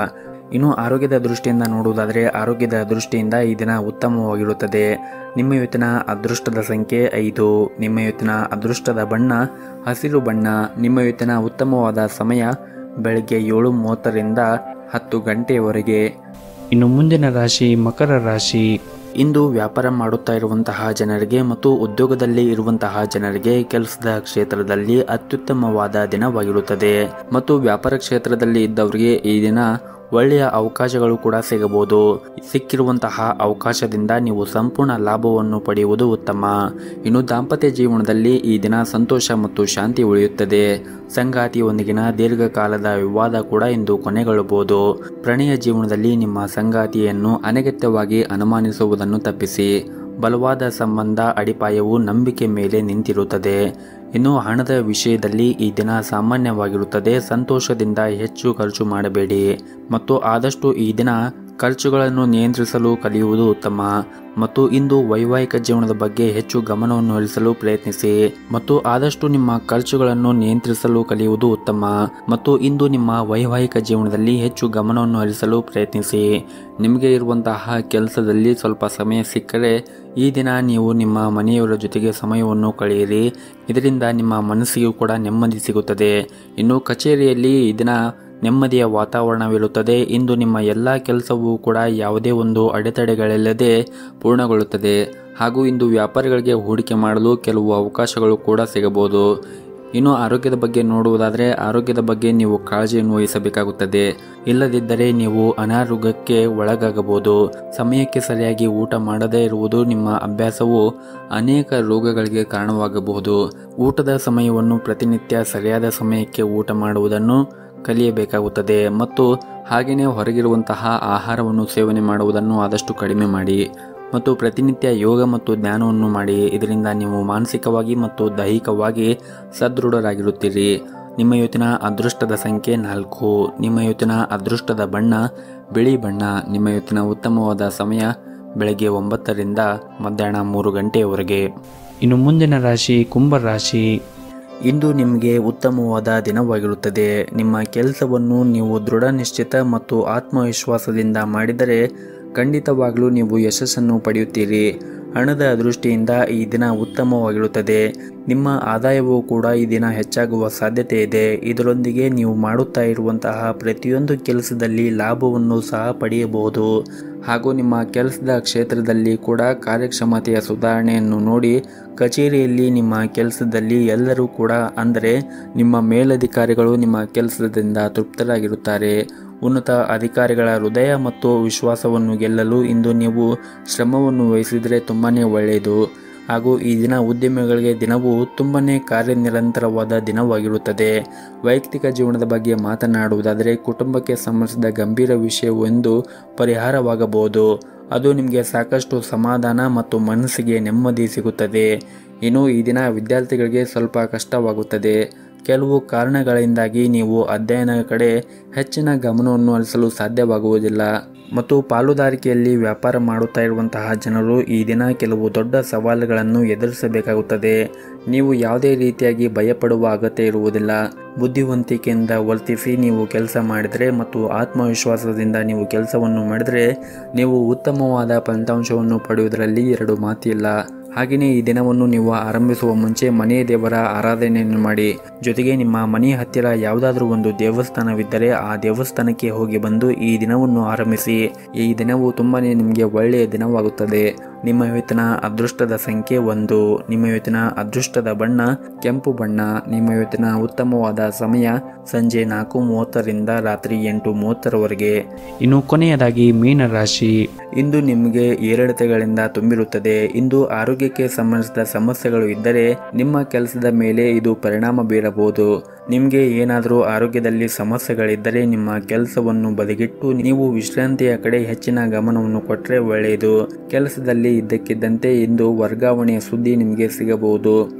ಇನ್ನು ಆರೋಗ್ಯದ ದೃಷ್ಟಿಯಿಂದ ನೋಡುವುದಾದರೆ ಆರೋಗ್ಯದ ದೃಷ್ಟಿಯಿಂದ ಈ ದಿನ ಉತ್ತಮವಾಗಿರುತ್ತದೆ ನಿಮ್ಮ ಇವತ್ತಿನ ಅದೃಷ್ಟದ ಸಂಖ್ಯೆ ಐದು ನಿಮ್ಮ ಇವತ್ತಿನ ಅದೃಷ್ಟದ ಬಣ್ಣ ಹಸಿರು ಬಣ್ಣ ನಿಮ್ಮ ಇವತ್ತಿನ ಉತ್ತಮವಾದ ಸಮಯ ಬೆಳಗ್ಗೆ ಏಳು ಮೂವತ್ತರಿಂದ ಹತ್ತು ಗಂಟೆಯವರೆಗೆ ಇನ್ನು ಮುಂದಿನ ರಾಶಿ ಮಕರ ರಾಶಿ ಇಂದು ವ್ಯಾಪಾರ ಮಾಡುತ್ತಾ ಇರುವಂತಹ ಜನರಿಗೆ ಮತ್ತು ಉದ್ಯೋಗದಲ್ಲಿ ಇರುವಂತಹ ಜನರಿಗೆ ಕೆಲಸದ ಕ್ಷೇತ್ರದಲ್ಲಿ ಅತ್ಯುತ್ತಮವಾದ ದಿನವಾಗಿರುತ್ತದೆ ಮತ್ತು ವ್ಯಾಪಾರ ಕ್ಷೇತ್ರದಲ್ಲಿ ಇದ್ದವರಿಗೆ ಈ ದಿನ ಒಳ್ಳೆಯ ಅವಕಾಶಗಳು ಕೂಡ ಸಿಗಬಹುದು ಸಿಕ್ಕಿರುವಂತಹ ಅವಕಾಶದಿಂದ ನೀವು ಸಂಪೂರ್ಣ ಲಾಭವನ್ನು ಪಡೆಯುವುದು ಉತ್ತಮ ಇನ್ನು ದಾಂಪತ್ಯ ಜೀವನದಲ್ಲಿ ಈ ದಿನ ಸಂತೋಷ ಮತ್ತು ಶಾಂತಿ ಉಳಿಯುತ್ತದೆ ಸಂಗಾತಿಯೊಂದಿಗಿನ ದೀರ್ಘಕಾಲದ ವಿವಾದ ಕೂಡ ಇಂದು ಕೊನೆಗೊಳ್ಳಬಹುದು ಪ್ರಣಯ ಜೀವನದಲ್ಲಿ ನಿಮ್ಮ ಸಂಗಾತಿಯನ್ನು ಅನಗತ್ಯವಾಗಿ ಅನುಮಾನಿಸುವುದನ್ನು ತಪ್ಪಿಸಿ ಬಲವಾದ ಸಂಬಂಧ ಅಡಿಪಾಯವು ನಂಬಿಕೆ ಮೇಲೆ ನಿಂತಿರುತ್ತದೆ ಇನ್ನು ಹಣದ ವಿಷಯದಲ್ಲಿ ಈ ದಿನ ಸಾಮಾನ್ಯವಾಗಿರುತ್ತದೆ ಸಂತೋಷದಿಂದ ಹೆಚ್ಚು ಖರ್ಚು ಮಾಡಬೇಡಿ ಮತ್ತು ಆದಷ್ಟು ಈ ದಿನ ಖರ್ಚುಗಳನ್ನು ನಿಯಂತ್ರಿಸಲು ಕಲಿಯುವುದು ಉತ್ತಮ ಮತ್ತು ಇಂದು ವೈವಾಹಿಕ ಜೀವನದ ಬಗ್ಗೆ ಹೆಚ್ಚು ಗಮನವನ್ನು ಹರಿಸಲು ಪ್ರಯತ್ನಿಸಿ ಮತ್ತು ಆದಷ್ಟು ನಿಮ್ಮ ಖರ್ಚುಗಳನ್ನು ನಿಯಂತ್ರಿಸಲು ಕಲಿಯುವುದು ಉತ್ತಮ ಮತ್ತು ಇಂದು ನಿಮ್ಮ ವೈವಾಹಿಕ ಜೀವನದಲ್ಲಿ ಹೆಚ್ಚು ಗಮನವನ್ನು ಹರಿಸಲು ಪ್ರಯತ್ನಿಸಿ ನಿಮಗೆ ಇರುವಂತಹ ಕೆಲಸದಲ್ಲಿ ಸ್ವಲ್ಪ ಸಮಯ ಸಿಕ್ಕರೆ ಈ ದಿನ ನೀವು ನಿಮ್ಮ ಮನೆಯವರ ಜೊತೆಗೆ ಸಮಯವನ್ನು ಕಳೆಯಿರಿ ಇದರಿಂದ ನಿಮ್ಮ ಮನಸ್ಸಿಗೂ ಕೂಡ ನೆಮ್ಮದಿ ಸಿಗುತ್ತದೆ ಇನ್ನು ಕಚೇರಿಯಲ್ಲಿ ಈ ದಿನ ನೆಮ್ಮದಿಯ ವಾತಾವರಣವಿರುತ್ತದೆ ಇಂದು ನಿಮ್ಮ ಎಲ್ಲ ಕೆಲಸವೂ ಕೂಡ ಯಾವುದೇ ಒಂದು ಅಡೆತಡೆಗಳಿಲ್ಲದೆ ಪೂರ್ಣಗೊಳ್ಳುತ್ತದೆ ಹಾಗೂ ಇಂದು ವ್ಯಾಪಾರಿಗಳಿಗೆ ಹೂಡಿಕೆ ಮಾಡಲು ಕೆಲವು ಅವಕಾಶಗಳು ಕೂಡ ಸಿಗಬಹುದು ಇನ್ನು ಆರೋಗ್ಯದ ಬಗ್ಗೆ ನೋಡುವುದಾದರೆ ಆರೋಗ್ಯದ ಬಗ್ಗೆ ನೀವು ಕಾಳಜಿಯನ್ನು ವಹಿಸಬೇಕಾಗುತ್ತದೆ ಇಲ್ಲದಿದ್ದರೆ ನೀವು ಅನಾರೋಗ್ಯಕ್ಕೆ ಒಳಗಾಗಬಹುದು ಸಮಯಕ್ಕೆ ಸರಿಯಾಗಿ ಊಟ ಮಾಡದೇ ಇರುವುದು ನಿಮ್ಮ ಅಭ್ಯಾಸವು ಅನೇಕ ರೋಗಗಳಿಗೆ ಕಾರಣವಾಗಬಹುದು ಊಟದ ಸಮಯವನ್ನು ಪ್ರತಿನಿತ್ಯ ಸರಿಯಾದ ಸಮಯಕ್ಕೆ ಊಟ ಮಾಡುವುದನ್ನು ಕಲಿಯಬೇಕಾಗುತ್ತದೆ ಮತ್ತು ಹಾಗೆಯೇ ಹೊರಗಿರುವಂತಹ ಆಹಾರವನ್ನು ಸೇವನೆ ಮಾಡುವುದನ್ನು ಆದಷ್ಟು ಕಡಿಮೆ ಮಾಡಿ ಮತ್ತು ಪ್ರತಿನಿತ್ಯ ಯೋಗ ಮತ್ತು ಧ್ಯಾನವನ್ನು ಮಾಡಿ ಇದರಿಂದ ನೀವು ಮಾನಸಿಕವಾಗಿ ಮತ್ತು ದೈಹಿಕವಾಗಿ ಸದೃಢರಾಗಿರುತ್ತೀರಿ ನಿಮ್ಮ ಇವತ್ತಿನ ಅದೃಷ್ಟದ ಸಂಖ್ಯೆ ನಾಲ್ಕು ನಿಮ್ಮ ಇವತ್ತಿನ ಅದೃಷ್ಟದ ಬಣ್ಣ ಬಿಳಿ ಬಣ್ಣ ನಿಮ್ಮ ಇವತ್ತಿನ ಉತ್ತಮವಾದ ಸಮಯ ಬೆಳಗ್ಗೆ ಒಂಬತ್ತರಿಂದ ಮಧ್ಯಾಹ್ನ ಮೂರು ಗಂಟೆಯವರೆಗೆ ಇನ್ನು ಮುಂದಿನ ರಾಶಿ ಕುಂಭ ರಾಶಿ ಇಂದು ನಿಮಗೆ ಉತ್ತಮವಾದ ದಿನವಾಗಿರುತ್ತದೆ ನಿಮ್ಮ ಕೆಲಸವನ್ನು ನೀವು ದೃಢ ನಿಶ್ಚಿತ ಮತ್ತು ಆತ್ಮವಿಶ್ವಾಸದಿಂದ ಮಾಡಿದರೆ ಖಂಡಿತವಾಗಲೂ ನೀವು ಯಶಸ್ಸನ್ನು ಪಡೆಯುತ್ತೀರಿ ಹಣದ ದೃಷ್ಟಿಯಿಂದ ಈ ದಿನ ಉತ್ತಮವಾಗಿರುತ್ತದೆ ನಿಮ್ಮ ಆದಾಯವೂ ಕೂಡ ಈ ದಿನ ಹೆಚ್ಚಾಗುವ ಸಾಧ್ಯತೆ ಇದೆ ಇದರೊಂದಿಗೆ ನೀವು ಮಾಡುತ್ತಾ ಇರುವಂತಹ ಪ್ರತಿಯೊಂದು ಕೆಲಸದಲ್ಲಿ ಲಾಭವನ್ನು ಸಹ ಪಡೆಯಬಹುದು ಹಾಗೂ ನಿಮ್ಮ ಕೆಲಸದ ಕ್ಷೇತ್ರದಲ್ಲಿ ಕೂಡ ಕಾರ್ಯಕ್ಷಮತೆಯ ಸುಧಾರಣೆಯನ್ನು ನೋಡಿ ಕಚೇರಿಯಲ್ಲಿ ನಿಮ್ಮ ಕೆಲಸದಲ್ಲಿ ಎಲ್ಲರೂ ಕೂಡ ಅಂದರೆ ನಿಮ್ಮ ಮೇಲಧಿಕಾರಿಗಳು ನಿಮ್ಮ ಕೆಲಸದಿಂದ ತೃಪ್ತರಾಗಿರುತ್ತಾರೆ ಉನ್ನತ ಅಧಿಕಾರಿಗಳ ಹೃದಯ ಮತ್ತು ವಿಶ್ವಾಸವನ್ನು ಗೆಲ್ಲಲು ಇಂದು ನೀವು ಶ್ರಮವನ್ನು ವಹಿಸಿದರೆ ತುಂಬಾ ಒಳ್ಳೆಯದು ಹಾಗೂ ಈ ದಿನ ಉದ್ಯಮಿಗಳಿಗೆ ದಿನವೂ ತುಂಬನೇ ಕಾರ್ಯನಿರಂತರವಾದ ದಿನವಾಗಿರುತ್ತದೆ ವೈಯಕ್ತಿಕ ಜೀವನದ ಬಗ್ಗೆ ಮಾತನಾಡುವುದಾದರೆ ಕುಟುಂಬಕ್ಕೆ ಸಂಬಂಧಿಸಿದ ಗಂಭೀರ ವಿಷಯವೆಂದು ಪರಿಹಾರವಾಗಬಹುದು ಅದು ನಿಮಗೆ ಸಾಕಷ್ಟು ಸಮಾಧಾನ ಮತ್ತು ಮನಸ್ಸಿಗೆ ನೆಮ್ಮದಿ ಸಿಗುತ್ತದೆ ಇನ್ನು ಈ ದಿನ ವಿದ್ಯಾರ್ಥಿಗಳಿಗೆ ಸ್ವಲ್ಪ ಕಷ್ಟವಾಗುತ್ತದೆ ಕೆಲವು ಕಾರಣಗಳಿಂದಾಗಿ ನೀವು ಅಧ್ಯಯನ ಕಡೆ ಹೆಚ್ಚಿನ ಗಮನವನ್ನು ಹರಿಸಲು ಸಾಧ್ಯವಾಗುವುದಿಲ್ಲ ಮತ್ತು ಪಾಲುದಾರಿಕೆಯಲ್ಲಿ ವ್ಯಾಪಾರ ಮಾಡುತ್ತಾ ಇರುವಂತಹ ಜನರು ಈ ದಿನ ಕೆಲವು ದೊಡ್ಡ ಸವಾಲುಗಳನ್ನು ಎದುರಿಸಬೇಕಾಗುತ್ತದೆ ನೀವು ಯಾವುದೇ ರೀತಿಯಾಗಿ ಭಯಪಡುವ ಅಗತ್ಯ ಇರುವುದಿಲ್ಲ ಬುದ್ಧಿವಂತಿಕೆಯಿಂದ ವರ್ತಿಸಿ ನೀವು ಕೆಲಸ ಮಾಡಿದರೆ ಮತ್ತು ಆತ್ಮವಿಶ್ವಾಸದಿಂದ ನೀವು ಕೆಲಸವನ್ನು ಮಾಡಿದರೆ ನೀವು ಉತ್ತಮವಾದ ಫಲಿತಾಂಶವನ್ನು ಪಡೆಯುವುದರಲ್ಲಿ ಎರಡು ಮಾತಿಲ್ಲ ಹಾಗೆಯೇ ಈ ದಿನವನ್ನು ನೀವು ಆರಂಭಿಸುವ ಮುಂಚೆ ಮನೆ ದೇವರ ಆರಾಧನೆಯನ್ನು ಮಾಡಿ ಜೊತೆಗೆ ನಿಮ್ಮ ಮನೆಯ ಹತ್ತಿರ ಯಾವುದಾದ್ರೂ ಒಂದು ದೇವಸ್ಥಾನವಿದ್ದರೆ ಆ ದೇವಸ್ಥಾನಕ್ಕೆ ಹೋಗಿ ಬಂದು ಈ ದಿನವನ್ನು ಆರಂಭಿಸಿ ಈ ದಿನವು ತುಂಬಾನೇ ನಿಮಗೆ ಒಳ್ಳೆಯ ದಿನವಾಗುತ್ತದೆ ನಿಮ್ಮ ಇವತ್ತಿನ ಅದೃಷ್ಟದ ಸಂಖ್ಯೆ ಒಂದು ನಿಮ್ಮ ಇವತ್ತಿನ ಅದೃಷ್ಟದ ಬಣ್ಣ ಕೆಂಪು ಬಣ್ಣ ನಿಮ್ಮ ಇವತ್ತಿನ ಉತ್ತಮವಾದ ಸಮಯ ಸಂಜೆ ನಾಲ್ಕು ಮೂವತ್ತರಿಂದ ರಾತ್ರಿ ಎಂಟು ಮೂವತ್ತರವರೆಗೆ ಇನ್ನು ಕೊನೆಯದಾಗಿ ಮೀನರಾಶಿ ಇಂದು ನಿಮಗೆ ಏರಿಳಿತಗಳಿಂದ ತುಂಬಿರುತ್ತದೆ ಇಂದು ಆರೋಗ್ಯಕ್ಕೆ ಸಂಬಂಧಿಸಿದ ಸಮಸ್ಯೆಗಳು ಇದ್ದರೆ ನಿಮ್ಮ ಕೆಲಸದ ಮೇಲೆ ಇದು ಪರಿಣಾಮ ಬೀರಬಹುದು ನಿಮಗೆ ಏನಾದರೂ ಆರೋಗ್ಯದಲ್ಲಿ ಸಮಸ್ಯೆಗಳಿದ್ದರೆ ನಿಮ್ಮ ಕೆಲಸವನ್ನು ಬದಿಗಿಟ್ಟು ನೀವು ವಿಶ್ರಾಂತಿಯ ಕಡೆ ಹೆಚ್ಚಿನ ಗಮನವನ್ನು ಕೊಟ್ಟರೆ ಒಳ್ಳೆಯದು ಕೆಲಸದಲ್ಲಿ ಇದ್ದಕ್ಕಿದ್ದಂತೆ ಇಂದು ವರ್ಗಾವಣೆಯ ಸುದ್ದಿ ನಿಮಗೆ ಸಿಗಬಹುದು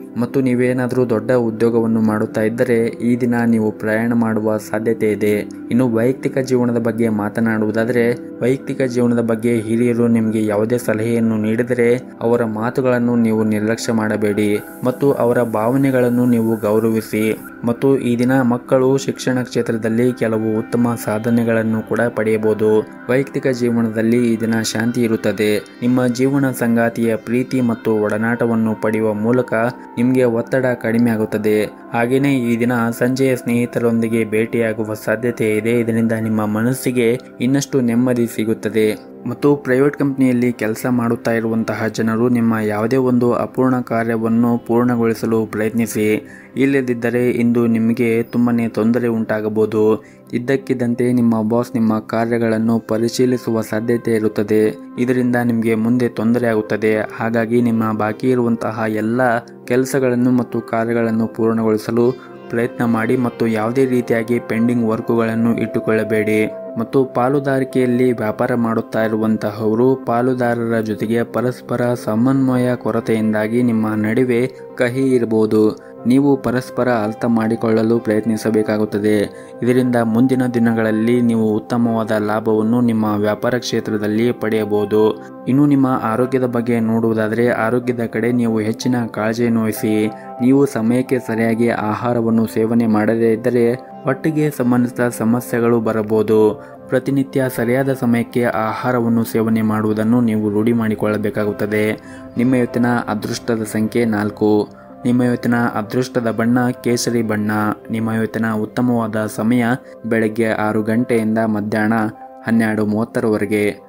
ಮತ್ತು ನೀವೇನಾದರೂ ದೊಡ್ಡ ಉದ್ಯೋಗವನ್ನು ಮಾಡುತ್ತಾ ಇದ್ದರೆ ಈ ದಿನ ನೀವು ಪ್ರಯಾಣ ಮಾಡುವ ಸಾಧ್ಯತೆ ಇದೆ ಇನ್ನು ವೈಯಕ್ತಿಕ ಜೀವನದ ಬಗ್ಗೆ ಮಾತನಾಡುವುದಾದರೆ ವೈಯಕ್ತಿಕ ಜೀವನದ ಬಗ್ಗೆ ಹಿರಿಯರು ನಿಮಗೆ ಯಾವುದೇ ಸಲಹೆಯನ್ನು ನೀಡಿದರೆ ಅವರ ಮಾತುಗಳನ್ನು ನೀವು ನಿರ್ಲಕ್ಷ್ಯ ಮಾಡಬೇಡಿ ಮತ್ತು ಅವರ ಭಾವನೆಗಳನ್ನು ನೀವು ಗೌರವಿಸಿ ಮತ್ತು ಈ ದಿನ ಮಕ್ಕಳು ಶಿಕ್ಷಣ ಕ್ಷೇತ್ರದಲ್ಲಿ ಕೆಲವು ಉತ್ತಮ ಸಾಧನೆಗಳನ್ನು ಕೂಡ ಪಡೆಯಬಹುದು ವೈಯಕ್ತಿಕ ಜೀವನದಲ್ಲಿ ಈ ದಿನ ಶಾಂತಿ ಇರುತ್ತದೆ ನಿಮ್ಮ ಜೀವನ ಸಂಗಾತಿಯ ಪ್ರೀತಿ ಮತ್ತು ಒಡನಾಟವನ್ನು ಪಡೆಯುವ ಮೂಲಕ ನಿಮಗೆ ಒತ್ತಡ ಕಡಿಮೆ ಆಗುತ್ತದೆ ಹಾಗೆಯೇ ಈ ದಿನ ಸಂಜೆಯ ಸ್ನೇಹಿತರೊಂದಿಗೆ ಭೇಟಿಯಾಗುವ ಸಾಧ್ಯತೆ ಇದೆ ಇದರಿಂದ ನಿಮ್ಮ ಮನಸ್ಸಿಗೆ ಇನ್ನಷ್ಟು ನೆಮ್ಮದಿ ಸಿಗುತ್ತದೆ ಮತ್ತು ಪ್ರೈವೇಟ್ ಕಂಪ್ನಿಯಲ್ಲಿ ಕೆಲಸ ಮಾಡುತ್ತಾ ಇರುವಂತಹ ಜನರು ನಿಮ್ಮ ಯಾವುದೇ ಒಂದು ಅಪೂರ್ಣ ಕಾರ್ಯವನ್ನು ಪೂರ್ಣಗೊಳಿಸಲು ಪ್ರಯತ್ನಿಸಿ ಇಲ್ಲದಿದ್ದರೆ ಇಂದು ನಿಮಗೆ ತುಂಬನೇ ತೊಂದರೆ ಉಂಟಾಗಬಹುದು ಇದ್ದಕ್ಕಿದ್ದಂತೆ ನಿಮ್ಮ ಬಾಸ್ ನಿಮ್ಮ ಕಾರ್ಯಗಳನ್ನು ಪರಿಶೀಲಿಸುವ ಸಾಧ್ಯತೆ ಇರುತ್ತದೆ ಇದರಿಂದ ನಿಮಗೆ ಮುಂದೆ ತೊಂದರೆ ಆಗುತ್ತದೆ ಹಾಗಾಗಿ ನಿಮ್ಮ ಬಾಕಿ ಇರುವಂತಹ ಎಲ್ಲ ಕೆಲಸಗಳನ್ನು ಮತ್ತು ಕಾರ್ಯಗಳನ್ನು ಪೂರ್ಣಗೊಳಿಸಲು ಪ್ರಯತ್ನ ಮಾಡಿ ಮತ್ತು ಯಾವುದೇ ರೀತಿಯಾಗಿ ಪೆಂಡಿಂಗ್ ವರ್ಕುಗಳನ್ನು ಇಟ್ಟುಕೊಳ್ಳಬೇಡಿ ಮತ್ತು ಪಾಲುದಾರಿಕೆಯಲ್ಲಿ ವ್ಯಾಪಾರ ಮಾಡುತ್ತಾ ಇರುವಂತಹವರು ಪಾಲುದಾರರ ಜೊತೆಗೆ ಪರಸ್ಪರ ಸಮನ್ವಯ ಕೊರತೆಯಿಂದಾಗಿ ನಿಮ್ಮ ನಡುವೆ ಕಹಿ ಇರಬಹುದು ನೀವು ಪರಸ್ಪರ ಅರ್ಥ ಮಾಡಿಕೊಳ್ಳಲು ಪ್ರಯತ್ನಿಸಬೇಕಾಗುತ್ತದೆ ಇದರಿಂದ ಮುಂದಿನ ದಿನಗಳಲ್ಲಿ ನೀವು ಉತ್ತಮವಾದ ಲಾಭವನ್ನು ನಿಮ್ಮ ವ್ಯಾಪಾರ ಕ್ಷೇತ್ರದಲ್ಲಿ ಪಡೆಯಬಹುದು ಇನ್ನು ನಿಮ್ಮ ಆರೋಗ್ಯದ ಬಗ್ಗೆ ನೋಡುವುದಾದರೆ ಆರೋಗ್ಯದ ಕಡೆ ನೀವು ಹೆಚ್ಚಿನ ಕಾಳಜಿಯನ್ನು ವಹಿಸಿ ನೀವು ಸಮಯಕ್ಕೆ ಸರಿಯಾಗಿ ಆಹಾರವನ್ನು ಸೇವನೆ ಮಾಡದೇ ಇದ್ದರೆ ಹೊಟ್ಟೆಗೆ ಸಂಬಂಧಿಸಿದ ಸಮಸ್ಯೆಗಳು ಬರಬಹುದು ಪ್ರತಿನಿತ್ಯ ಸರಿಯಾದ ಸಮಯಕ್ಕೆ ಆಹಾರವನ್ನು ಸೇವನೆ ಮಾಡುವುದನ್ನು ನೀವು ರೂಢಿ ಮಾಡಿಕೊಳ್ಳಬೇಕಾಗುತ್ತದೆ ನಿಮ್ಮ ಇವತ್ತಿನ ಅದೃಷ್ಟದ ಸಂಖ್ಯೆ ನಾಲ್ಕು ನಿಮ್ಮ ಇವತ್ತಿನ ಅದೃಷ್ಟದ ಬಣ್ಣ ಕೇಸರಿ ಬಣ್ಣ ನಿಮ್ಮ ಇವತ್ತಿನ ಉತ್ತಮವಾದ ಸಮಯ ಬೆಳಗ್ಗೆ ಆರು ಗಂಟೆಯಿಂದ ಮಧ್ಯಾಹ್ನ ಹನ್ನೆರಡು ಮೂವತ್ತರವರೆಗೆ